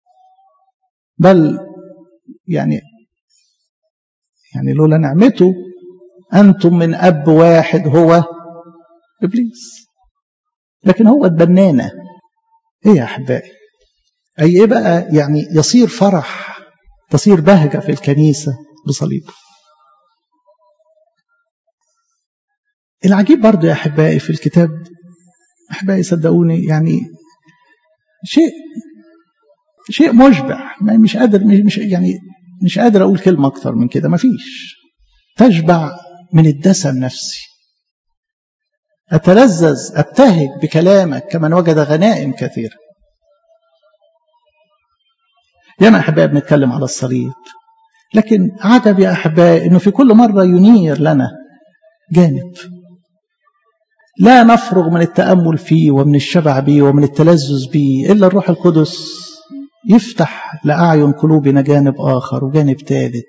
بل يعني يعني لولا نعمته أنتم من أب واحد هو إبليس لكن هو اتبنانا إيه يا أحبائي أي إيه بقى يعني يصير فرح تصير بهجة في الكنيسة بصليبه العجيب برضو يا أحبائي في الكتاب أحبائي صدقوني يعني شيء شيء مشبع مش قادر مش يعني مش قادر أقول كلمة أكتر من كده مفيش تشبع من الدسم نفسي أتلذذ أبتهج بكلامك كمن وجد غنائم كثيرة ياما أحبائي بنتكلم على الصليب لكن عجب يا أحبائي أنه في كل مرة ينير لنا جانب لا نفرغ من التأمل فيه ومن الشبع به ومن التلذذ به إلا الروح القدس يفتح لأعين قلوبنا جانب آخر وجانب ثالث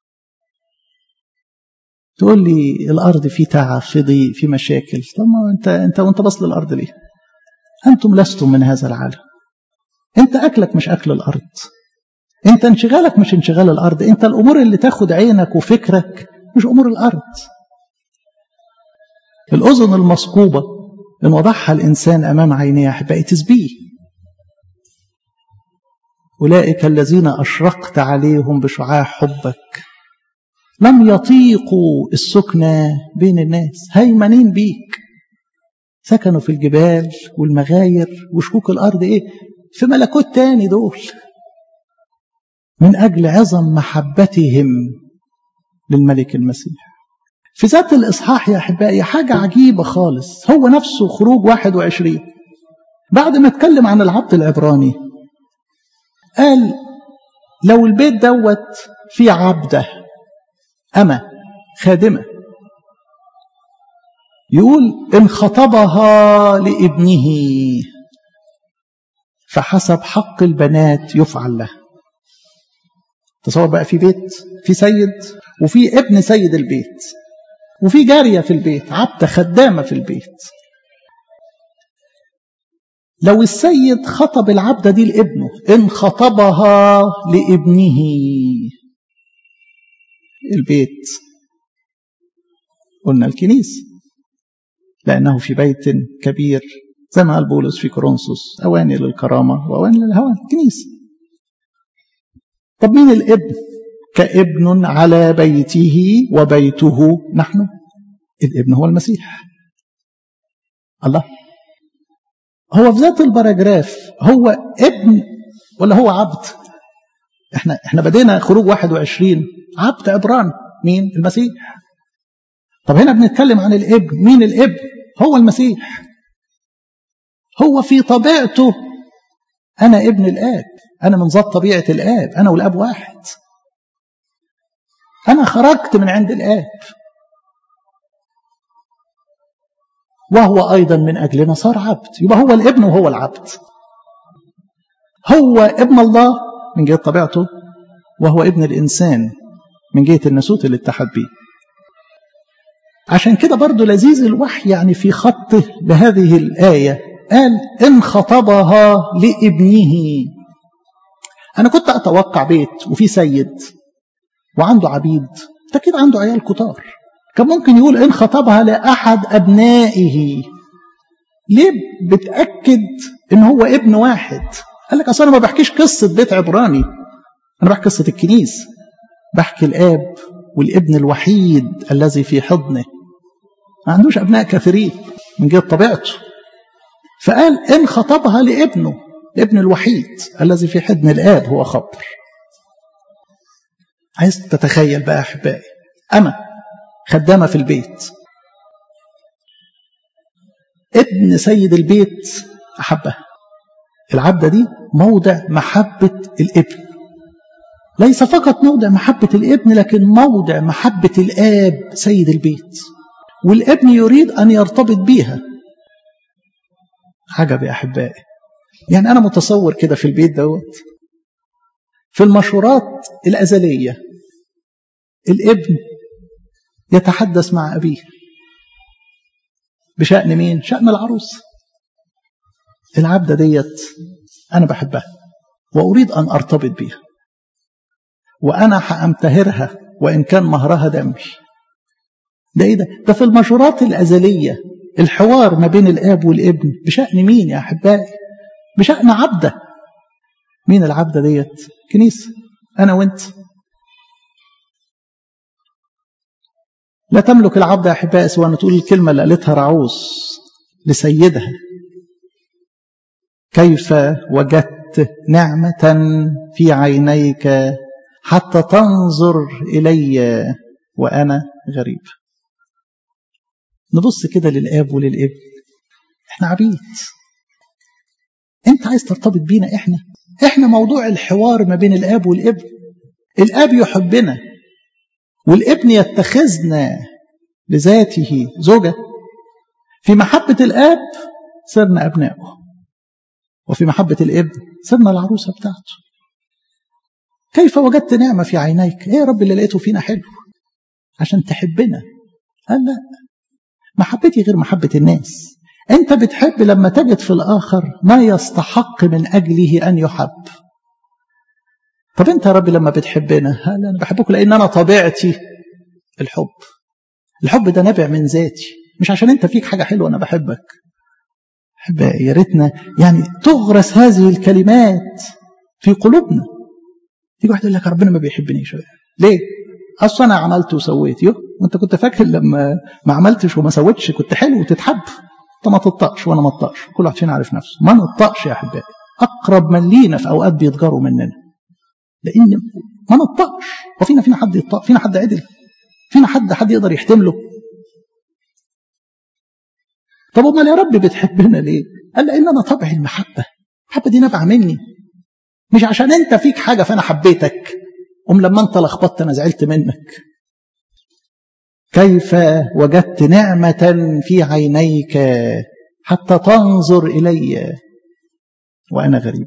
تقول لي الأرض في تعب في ضيق في مشاكل طب ما أنت أنت وأنت بص للأرض ليه؟ أنتم لستم من هذا العالم أنت أكلك مش أكل الأرض أنت انشغالك مش انشغال الأرض أنت الأمور اللي تاخد عينك وفكرك مش أمور الأرض الأذن المصقوبة إن وضعها الإنسان أمام عينيه أحبائي تسبيه أولئك الذين أشرقت عليهم بشعاع حبك لم يطيقوا السكنة بين الناس هيمنين بيك سكنوا في الجبال والمغاير وشكوك الأرض إيه في ملكوت تاني دول من أجل عظم محبتهم للملك المسيح في ذات الإصحاح يا أحبائي حاجة عجيبة خالص هو نفسه خروج 21 بعد ما اتكلم عن العبد العبراني قال لو البيت دوت فيه عبده أما خادمة يقول إن خطبها لابنه فحسب حق البنات يفعل له تصور بقى في بيت في سيد وفي ابن سيد البيت وفي جارية في البيت عبدة خدامة في البيت لو السيد خطب العبدة دي لابنه إن خطبها لابنه البيت قلنا الكنيسة لأنه في بيت كبير زي ما قال بولس في كورنثوس أواني للكرامة وأواني للهوى كنيسة طب مين الابن كابن على بيته وبيته نحن الابن هو المسيح الله هو في ذات البراجراف هو ابن ولا هو عبد احنا احنا بدينا خروج 21 عبد عبران مين المسيح طب هنا بنتكلم عن الابن مين الابن هو المسيح هو في طبيعته انا ابن الاب انا من ذات طبيعه الاب انا والاب واحد انا خرجت من عند الاب وهو ايضا من اجلنا صار عبد يبقى هو الابن وهو العبد هو ابن الله من جهه طبيعته وهو ابن الانسان من جهه الناسوت اللي اتحد بيه عشان كده برضو لذيذ الوحي يعني في خطه لهذه الآية قال إن خطبها لابنه أنا كنت أتوقع بيت وفي سيد وعنده عبيد ده كده عنده عيال كتار كان ممكن يقول إن خطبها لأحد أبنائه ليه بتأكد إن هو ابن واحد قال لك أصل أنا ما بحكيش قصة بيت عبراني أنا بحكي قصة الكنيسة بحكي الآب والابن الوحيد الذي في حضنه ما عندوش أبناء كثيرين من جهة طبيعته فقال إن خطبها لابنه الابن الوحيد الذي في حضن الآب هو خبر عايز تتخيل بقى أحبائي أما خدامة في البيت ابن سيد البيت أحبها العبدة دي موضع محبة الابن ليس فقط موضع محبة الابن لكن موضع محبة الآب سيد البيت والابن يريد أن يرتبط بيها عجب يا أحبائي يعني أنا متصور كده في البيت دوت في المشورات الأزلية الابن يتحدث مع أبيه بشأن مين؟ شأن العروس العبدة ديت أنا بحبها وأريد أن أرتبط بيها وأنا هأمتهرها وإن كان مهرها دمي ده إيه ده؟ ده في المشورات الأزلية الحوار ما بين الآب والابن بشأن مين يا أحبائي؟ بشأن عبدة مين العبدة ديت؟ كنيسة أنا وأنت لا تملك العبد يا أحبائي سوى أن تقول الكلمة اللي قالتها رعوس لسيدها كيف وجدت نعمة في عينيك حتى تنظر إلي وأنا غريب نبص كده للآب وللابن احنا عبيد انت عايز ترتبط بينا احنا احنا موضوع الحوار ما بين الآب والابن الآب يحبنا والابن يتخذنا لذاته زوجة في محبة الآب صرنا أبنائه وفي محبة الابن صرنا العروسة بتاعته كيف وجدت نعمة في عينيك ايه يا رب اللي لقيته فينا حلو عشان تحبنا قال لا محبتي غير محبة الناس انت بتحب لما تجد في الآخر ما يستحق من أجله أن يحب طب انت يا رب لما بتحبنا قال انا بحبك لان انا طبيعتي الحب الحب ده نابع من ذاتي مش عشان انت فيك حاجه حلوه انا بحبك احبائي يا ريتنا يعني تغرس هذه الكلمات في قلوبنا تيجي واحد يقول لك ربنا ما بيحبنيش ليه اصل انا عملت وسويت يو وانت كنت فاكر لما ما عملتش وما سويتش كنت حلو وتتحب انت ما تطقش وانا ما اطقش كل واحد فينا عارف نفسه ما نطقش يا احبائي اقرب من لينا في اوقات بيتجروا مننا لان ما نطقش وفينا فينا حد يطق فينا حد عدل فينا حد حد يقدر يحتمله طب امال يا رب بتحبنا ليه قال لان انا طبعي المحبه المحبه دي نابعه مني مش عشان انت فيك حاجه فانا حبيتك ام لما انت لخبطت انا زعلت منك كيف وجدت نعمه في عينيك حتى تنظر الي وانا غريب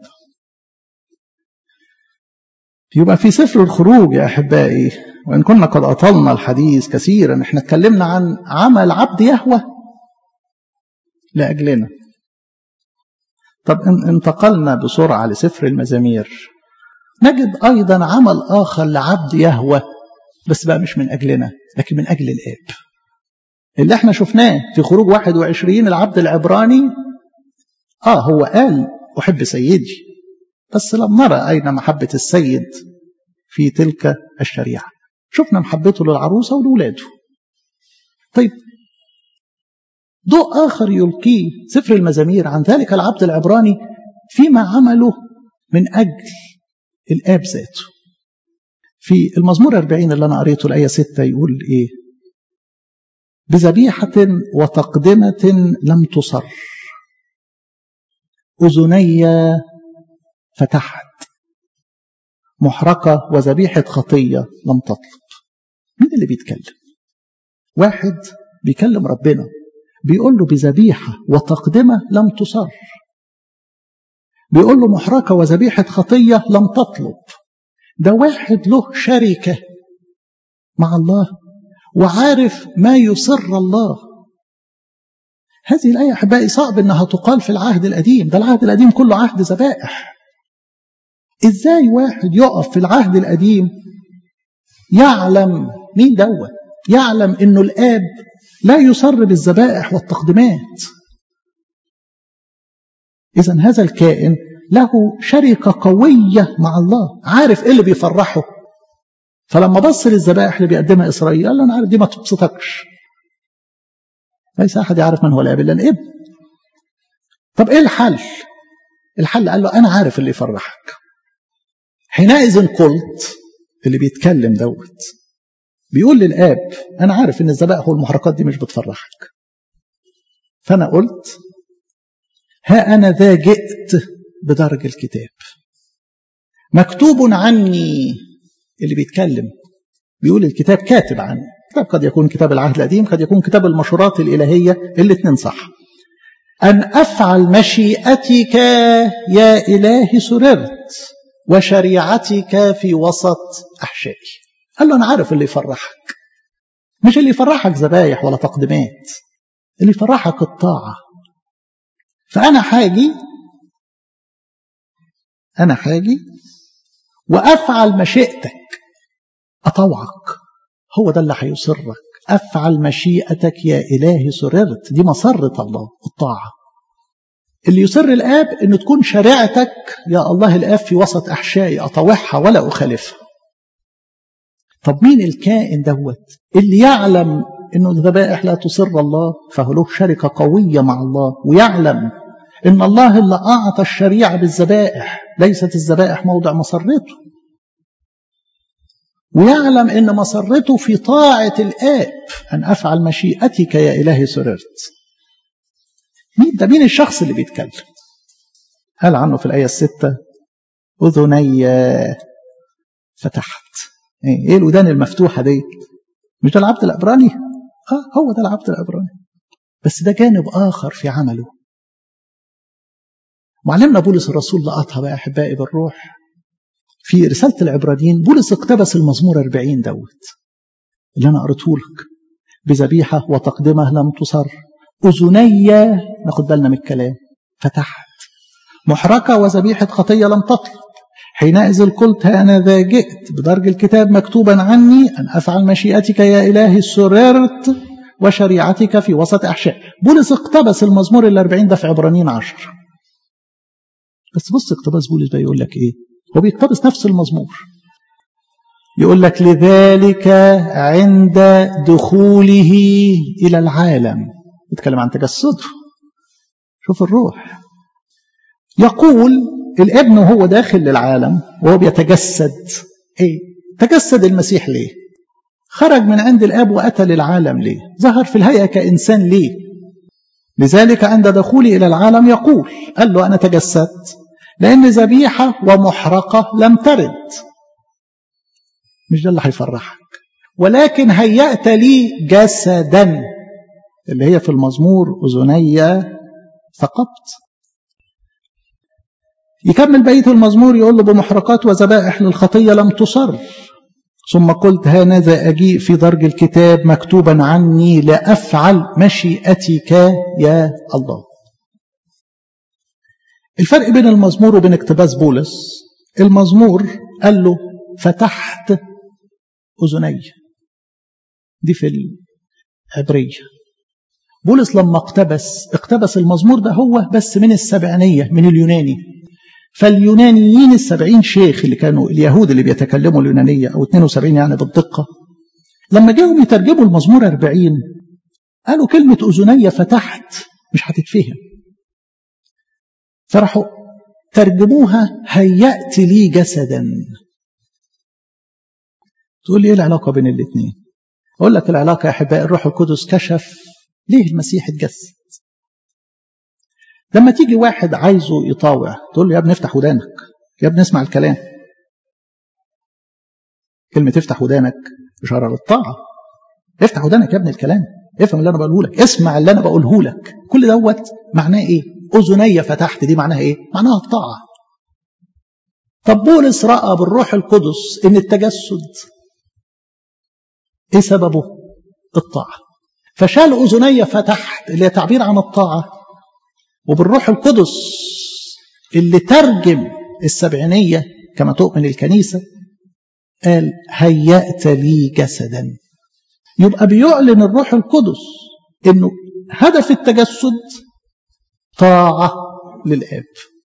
يبقى في سفر الخروج يا احبائي وان كنا قد اطلنا الحديث كثيرا احنا اتكلمنا عن عمل عبد يهوه لاجلنا طب انتقلنا بسرعه لسفر المزامير نجد ايضا عمل اخر لعبد يهوه بس بقى مش من اجلنا لكن من اجل الاب اللي احنا شفناه في خروج 21 العبد العبراني اه هو قال احب سيدي بس لم نرى أين محبة السيد في تلك الشريعة شفنا محبته للعروسة ولولاده طيب ضوء آخر يلقيه سفر المزامير عن ذلك العبد العبراني فيما عمله من أجل الآب ذاته في المزمور 40 اللي أنا قريته الآية 6 يقول إيه بذبيحة وتقدمة لم تصر أذني فتحت محرقة وذبيحة خطية لم تطلب مين اللي بيتكلم واحد بيكلم ربنا بيقول له بذبيحة وتقدمة لم تصر بيقول له محرقة وذبيحة خطية لم تطلب ده واحد له شركة مع الله وعارف ما يسر الله هذه الآية أحبائي صعب أنها تقال في العهد القديم ده العهد القديم كله عهد ذبائح ازاي واحد يقف في العهد القديم يعلم مين دوت يعلم انه الاب لا يسر بالذبائح والتقديمات اذا هذا الكائن له شركه قويه مع الله عارف ايه اللي بيفرحه فلما بص للذبائح اللي بيقدمها اسرائيل قال له انا عارف دي ما تبسطكش ليس احد يعرف من هو الاب الا الابن طب ايه الحل الحل قال له انا عارف اللي يفرحك حينئذ قلت اللي بيتكلم دوت بيقول للآب أنا عارف إن الذبائح والمحرقات دي مش بتفرحك فأنا قلت ها أنا ذا جئت بدرج الكتاب مكتوب عني اللي بيتكلم بيقول الكتاب كاتب عني الكتاب قد يكون كتاب العهد القديم قد يكون كتاب المشورات الإلهية الاثنين صح أن أفعل مشيئتك يا إلهي سررت وشريعتك في وسط أحشائي قال له أنا عارف اللي يفرحك مش اللي يفرحك ذبايح ولا تقديمات اللي يفرحك الطاعة فأنا حاجي أنا حاجي وأفعل مشيئتك أطوعك هو ده اللي هيسرك أفعل مشيئتك يا إلهي سررت دي مسرة الله الطاعة اللي يسر الآب أن تكون شريعتك يا الله الآب في وسط أحشائي أطوعها ولا أخالفها طب مين الكائن دوت اللي يعلم أنه الذبائح لا تسر الله فهو له شركة قوية مع الله ويعلم أن الله اللي أعطى الشريعة بالذبائح ليست الذبائح موضع مسرته ويعلم أن مسرته في طاعة الآب أن أفعل مشيئتك يا إلهي سررت مين ده مين الشخص اللي بيتكلم قال عنه في الآية الستة أذني فتحت ايه الودان المفتوحة دي مش ده العبد العبراني اه هو ده العبد العبراني بس ده جانب اخر في عمله معلمنا بولس الرسول لقطها بقى احبائي بالروح في رساله العبرانيين بولس اقتبس المزمور 40 دوت اللي انا قريته لك بذبيحه وتقدمه لم تصر اذني ناخد بالنا من الكلام فتحت محرقه وذبيحه خطيه لم تطلب حينئذ قلت أنا ذا جئت بدرج الكتاب مكتوبا عني أن أفعل مشيئتك يا إلهي سررت وشريعتك في وسط أحشاء بولس اقتبس المزمور الأربعين ده في عبرانيين عشر بس بص اقتباس بولس بقى يقول لك إيه هو بيقتبس نفس المزمور يقول لك لذلك عند دخوله إلى العالم يتكلم عن تجسده شوف الروح يقول الابن وهو داخل للعالم وهو بيتجسد ايه تجسد المسيح ليه خرج من عند الاب واتى للعالم ليه ظهر في الهيئه كانسان ليه لذلك عند دخولي الى العالم يقول قال له انا تجسدت لان ذبيحه ومحرقه لم ترد مش ده اللي هيفرحك ولكن هيأت لي جسدا اللي هي في المزمور اذني فقط يكمل بيت المزمور يقول له بمحرقات وذبائح للخطية لم تصر ثم قلت هانذا أجيء في درج الكتاب مكتوبا عني لأفعل مشيئتك يا الله الفرق بين المزمور وبين اقتباس بولس المزمور قال له فتحت أذني دي في العبرية بولس لما اقتبس اقتبس المزمور ده هو بس من السبعينية من اليوناني فاليونانيين السبعين شيخ اللي كانوا اليهود اللي بيتكلموا اليونانية أو 72 يعني بالدقة لما جاهم يترجموا المزمور 40 قالوا كلمة أذنية فتحت مش هتتفهم فراحوا ترجموها هيأت لي جسدا تقول لي ايه العلاقة بين الاثنين اقول لك العلاقة يا احبائي الروح القدس كشف ليه المسيح اتجسد لما تيجي واحد عايزه يطاوع تقول له يا ابني افتح ودانك يا ابني اسمع الكلام كلمة افتح ودانك إشارة للطاعة افتح ودانك يا ابني الكلام افهم اللي أنا بقوله لك اسمع اللي أنا بقوله لك كل دوت معناه إيه أذنية فتحت دي معناها إيه معناها الطاعة طب بولس رأى بالروح القدس إن التجسد إيه سببه الطاعة فشال أذنية فتحت اللي هي تعبير عن الطاعة وبالروح القدس اللي ترجم السبعينية كما تؤمن الكنيسة قال هيأت لي جسدا يبقى بيعلن الروح القدس انه هدف التجسد طاعة للآب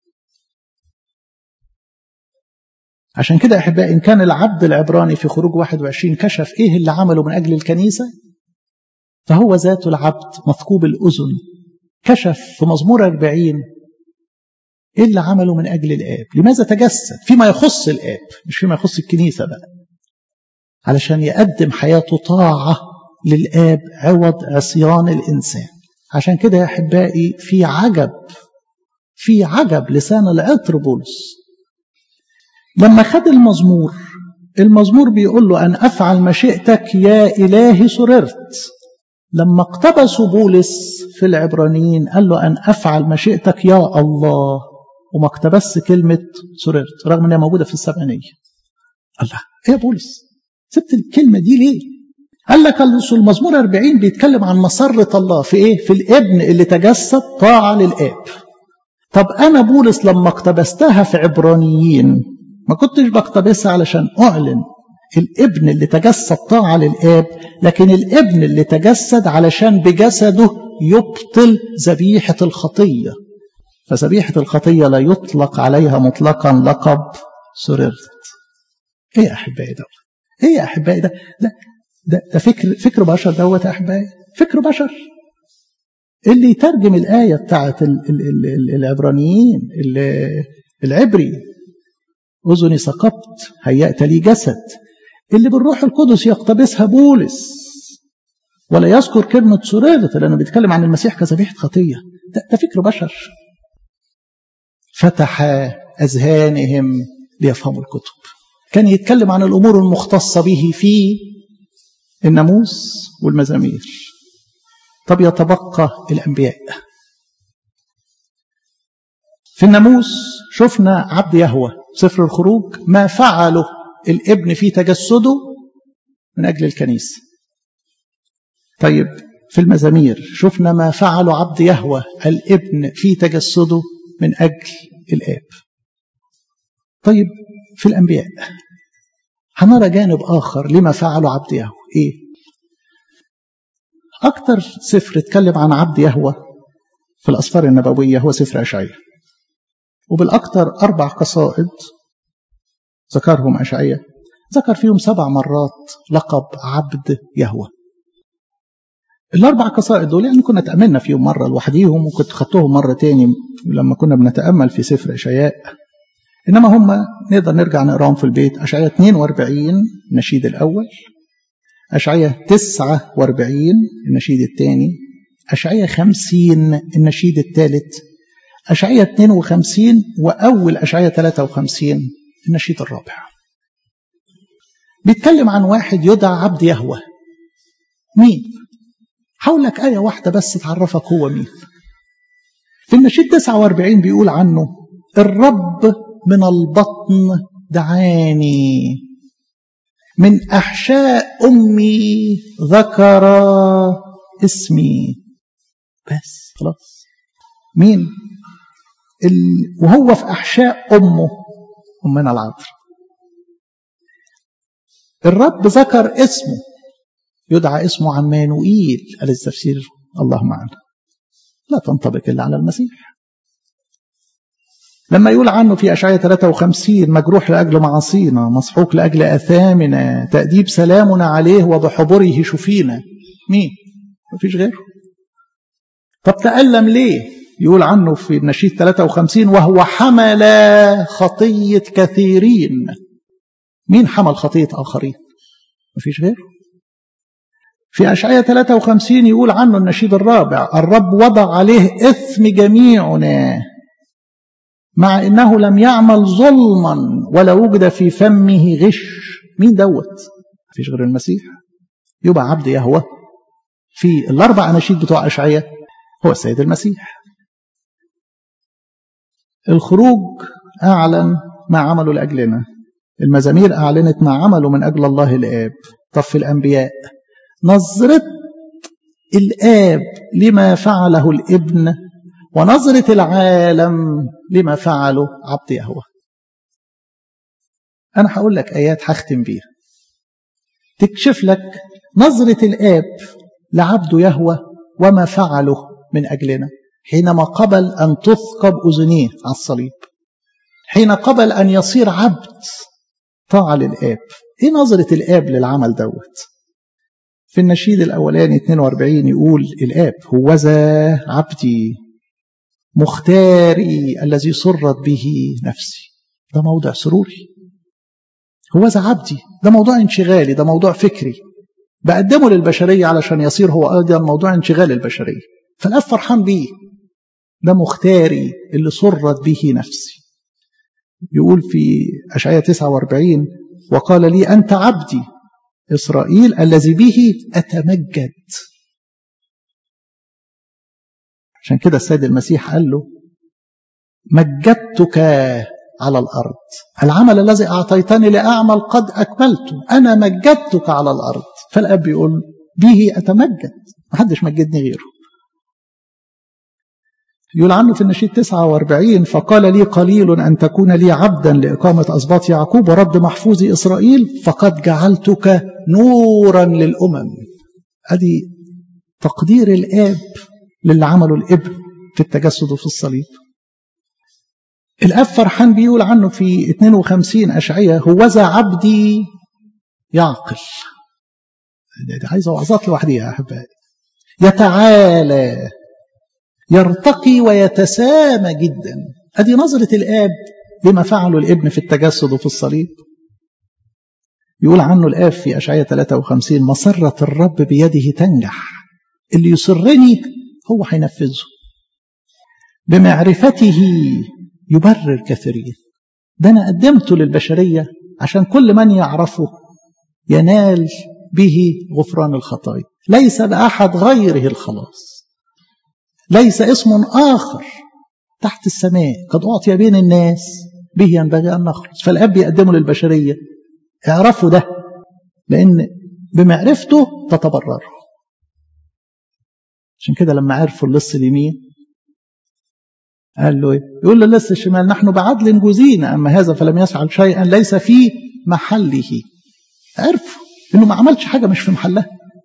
عشان كده أحبائي إن كان العبد العبراني في خروج 21 كشف إيه اللي عمله من أجل الكنيسة فهو ذات العبد مثقوب الأذن كشف في مزمور 40 ايه اللي عمله من اجل الاب لماذا تجسد فيما يخص الاب مش فيما يخص الكنيسه بقى علشان يقدم حياته طاعه للاب عوض عصيان الانسان عشان كده يا احبائي في عجب في عجب لسان العطر بولس لما خد المزمور المزمور بيقول له ان افعل مشيئتك يا الهي سررت لما اقتبسوا بولس في العبرانيين قال له أن أفعل مشيئتك يا الله وما اقتبس كلمة سررت رغم أنها موجودة في السبعينية الله إيه يا بولس سبت الكلمة دي ليه قال لك المزمور 40 بيتكلم عن مسرة الله في إيه في الابن اللي تجسد طاعة للآب طب أنا بولس لما اقتبستها في عبرانيين ما كنتش بقتبسها علشان أعلن الابن اللي تجسد طاعة للآب لكن الابن اللي تجسد علشان بجسده يبطل ذبيحة الخطية فذبيحة الخطية لا يطلق عليها مطلقا لقب سررت ايه يا احبائي ده ايه يا احبائي ده ده ده, ده فكر فكر بشر دوت يا احبائي فكر بشر اللي يترجم الآية بتاعت ال ال ال العبرانيين العبري أذني سقطت هيأت لي جسد اللي بالروح القدس يقتبسها بولس ولا يذكر كلمة سرادة لأنه بيتكلم عن المسيح كذبيحة خطية ده, ده فكر بشر فتح أذهانهم ليفهموا الكتب كان يتكلم عن الأمور المختصة به في الناموس والمزامير طب يتبقى الأنبياء في الناموس شفنا عبد يهوى سفر الخروج ما فعله الابن في تجسده من أجل الكنيسة طيب في المزامير شفنا ما فعله عبد يهوى الابن في تجسده من أجل الآب طيب في الأنبياء هنرى جانب آخر لما فعله عبد يهوى إيه أكتر سفر اتكلم عن عبد يهوى في الأسفار النبوية هو سفر أشعية وبالأكثر أربع قصائد ذكرهم أشعية ذكر فيهم سبع مرات لقب عبد يهوى الأربع قصائد دول يعني كنا تأملنا فيهم مرة لوحديهم وكنت خدتهم مرة تاني لما كنا بنتأمل في سفر أشعياء إنما هم نقدر نرجع نقراهم في البيت أشعياء 42 النشيد الأول أشعياء 49 النشيد الثاني أشعياء 50 النشيد الثالث أشعية 52 وأول أشعية 53 النشيد الرابع بيتكلم عن واحد يدعى عبد يهوى مين؟ حول لك آية واحدة بس تعرفك هو مين في النشيد 49 بيقول عنه الرب من البطن دعاني من أحشاء أمي ذكر اسمي بس خلاص مين ال... وهو في أحشاء أمه أمنا العذراء الرب ذكر اسمه يدعى اسمه عمانوئيل قال التفسير الله معنا لا تنطبق إلا على المسيح لما يقول عنه في أشعية 53 مجروح لأجل معاصينا مسحوق لأجل أثامنا تأديب سلامنا عليه وبحبره شفينا مين؟ مفيش غيره طب تألم ليه؟ يقول عنه في النشيد 53 وهو حمل خطية كثيرين مين حمل خطية آخرين مفيش غيره في أشعية 53 يقول عنه النشيد الرابع الرب وضع عليه إثم جميعنا مع إنه لم يعمل ظلما ولا وجد في فمه غش مين دوت مفيش غير المسيح يبقى عبد يهوى في الأربع أناشيد بتوع أشعية هو السيد المسيح الخروج أعلن ما عمله لأجلنا المزامير أعلنت ما عمله من أجل الله الآب طب في الأنبياء نظرة الآب لما فعله الابن ونظرة العالم لما فعله عبد يهوه أنا هقول لك آيات هختم بيها تكشف لك نظرة الآب لعبد يهوه وما فعله من أجلنا حينما قبل أن تثقب أذنيه على الصليب حين قبل أن يصير عبد طاعة للآب إيه نظرة الآب للعمل دوت في النشيد الأولاني 42 يقول الآب هوذا عبدي مختاري الذي سرت به نفسي ده موضع سروري هوذا عبدي ده موضوع انشغالي ده موضوع فكري بقدمه للبشرية علشان يصير هو أيضا موضوع انشغال البشرية فالآب فرحان بيه ده مختاري اللي سرت به نفسي يقول في أشعية 49 وقال لي أنت عبدي إسرائيل الذي به أتمجد عشان كده السيد المسيح قال له مجدتك على الأرض العمل الذي أعطيتني لأعمل قد أكملته أنا مجدتك على الأرض فالأب يقول به أتمجد محدش مجدني غيره يقول عنه في النشيد 49 فقال لي قليل أن تكون لي عبدا لإقامة أسباط يعقوب ورد محفوظ إسرائيل فقد جعلتك نورا للأمم هذه تقدير الآب للي عمله الابن في التجسد وفي الصليب الأب فرحان بيقول عنه في 52 أشعية هوذا عبدي يعقل دي عايزة وعظات لوحديها يا أحبائي يتعالى يرتقي ويتسامى جدا ادي نظرة الآب لما فعله الابن في التجسد وفي الصليب يقول عنه الآب في أشعية 53 مسرة الرب بيده تنجح اللي يسرني هو هينفذه بمعرفته يبرر كثيرين ده أنا قدمته للبشرية عشان كل من يعرفه ينال به غفران الخطايا ليس بأحد غيره الخلاص ليس اسم آخر تحت السماء قد أعطي بين الناس به ينبغي أن نخلص فالأب يقدمه للبشرية اعرفوا ده لأن بمعرفته تتبرر عشان كده لما عرفوا اللص اليمين قال له ايه يقول للص الشمال نحن بعدل جزينا أما هذا فلم يفعل شيئا ليس في محله عرفوا انه ما عملش حاجة مش في محلها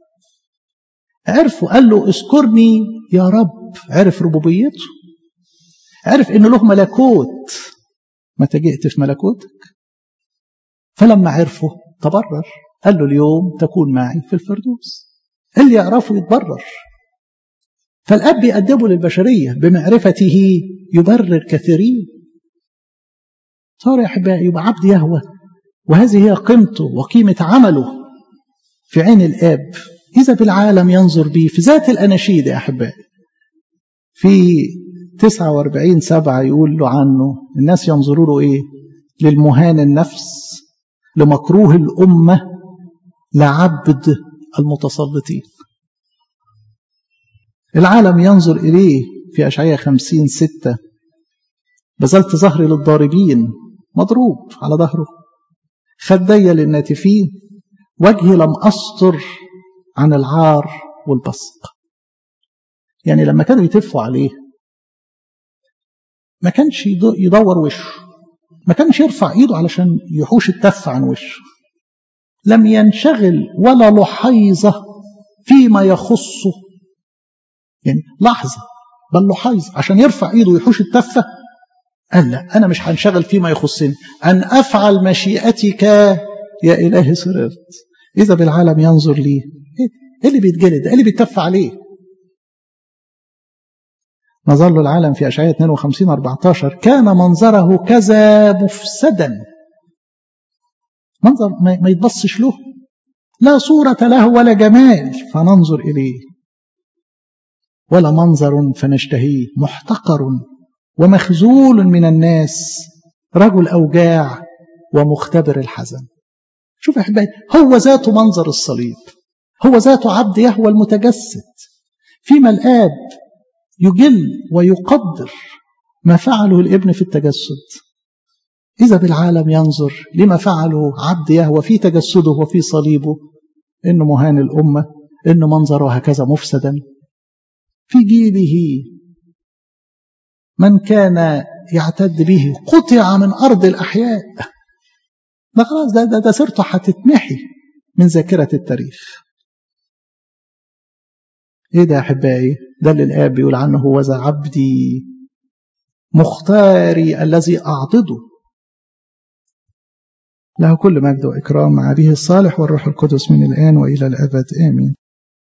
عرفوا قال له اذكرني يا رب عرف ربوبيته عرف انه له ملكوت متى جئت في ملكوتك فلما عرفه تبرر قال له اليوم تكون معي في الفردوس اللي يعرفه يتبرر فالأب يقدمه للبشرية بمعرفته يبرر كثيرين صار يا أحبائي يبقى عبد يهوى وهذه هي قيمته وقيمة عمله في عين الآب إذا بالعالم ينظر به في ذات الأناشيد يا أحبائي في 49 سبعة يقول له عنه الناس ينظروا له إيه للمهان النفس لمكروه الأمة لعبد المتسلطين العالم ينظر إليه في أشعية خمسين ستة بذلت ظهري للضاربين مضروب على ظهره خدي للناتفين وجهي لم أستر عن العار والبصق يعني لما كانوا يتفوا عليه ما كانش يدور وشه ما كانش يرفع ايده علشان يحوش التف عن وشه لم ينشغل ولا لحيظة فيما يخصه يعني لحظة بل لحيظة عشان يرفع ايده ويحوش التفة قال لا أنا مش هنشغل فيما يخصني أن أفعل مشيئتك يا إلهي سررت إذا بالعالم ينظر لي إيه اللي بيتجلد إيه اللي بيتف عليه نظل العالم في أشعية 52 14 كان منظره كذا مفسدا منظر ما يتبصش له لا صورة له ولا جمال فننظر إليه ولا منظر فنشتهيه محتقر ومخزول من الناس رجل أوجاع ومختبر الحزن شوف يا أحبائي هو ذاته منظر الصليب هو ذاته عبد يهوى المتجسد فيما الآب يجل ويقدر ما فعله الابن في التجسد إذا بالعالم ينظر لما فعله عبد يهوى في تجسده وفي صليبه إنه مهان الأمة إنه منظره هكذا مفسدا في جيله من كان يعتد به قطع من أرض الأحياء ده خلاص ده, ده, ده سيرته هتتمحي من ذاكرة التاريخ ايه ده يا احبائي ده اللي الاب بيقول عنه هو ذا عبدي مختاري الذي اعضده له كل مجد واكرام مع به الصالح والروح القدس من الان والى الابد امين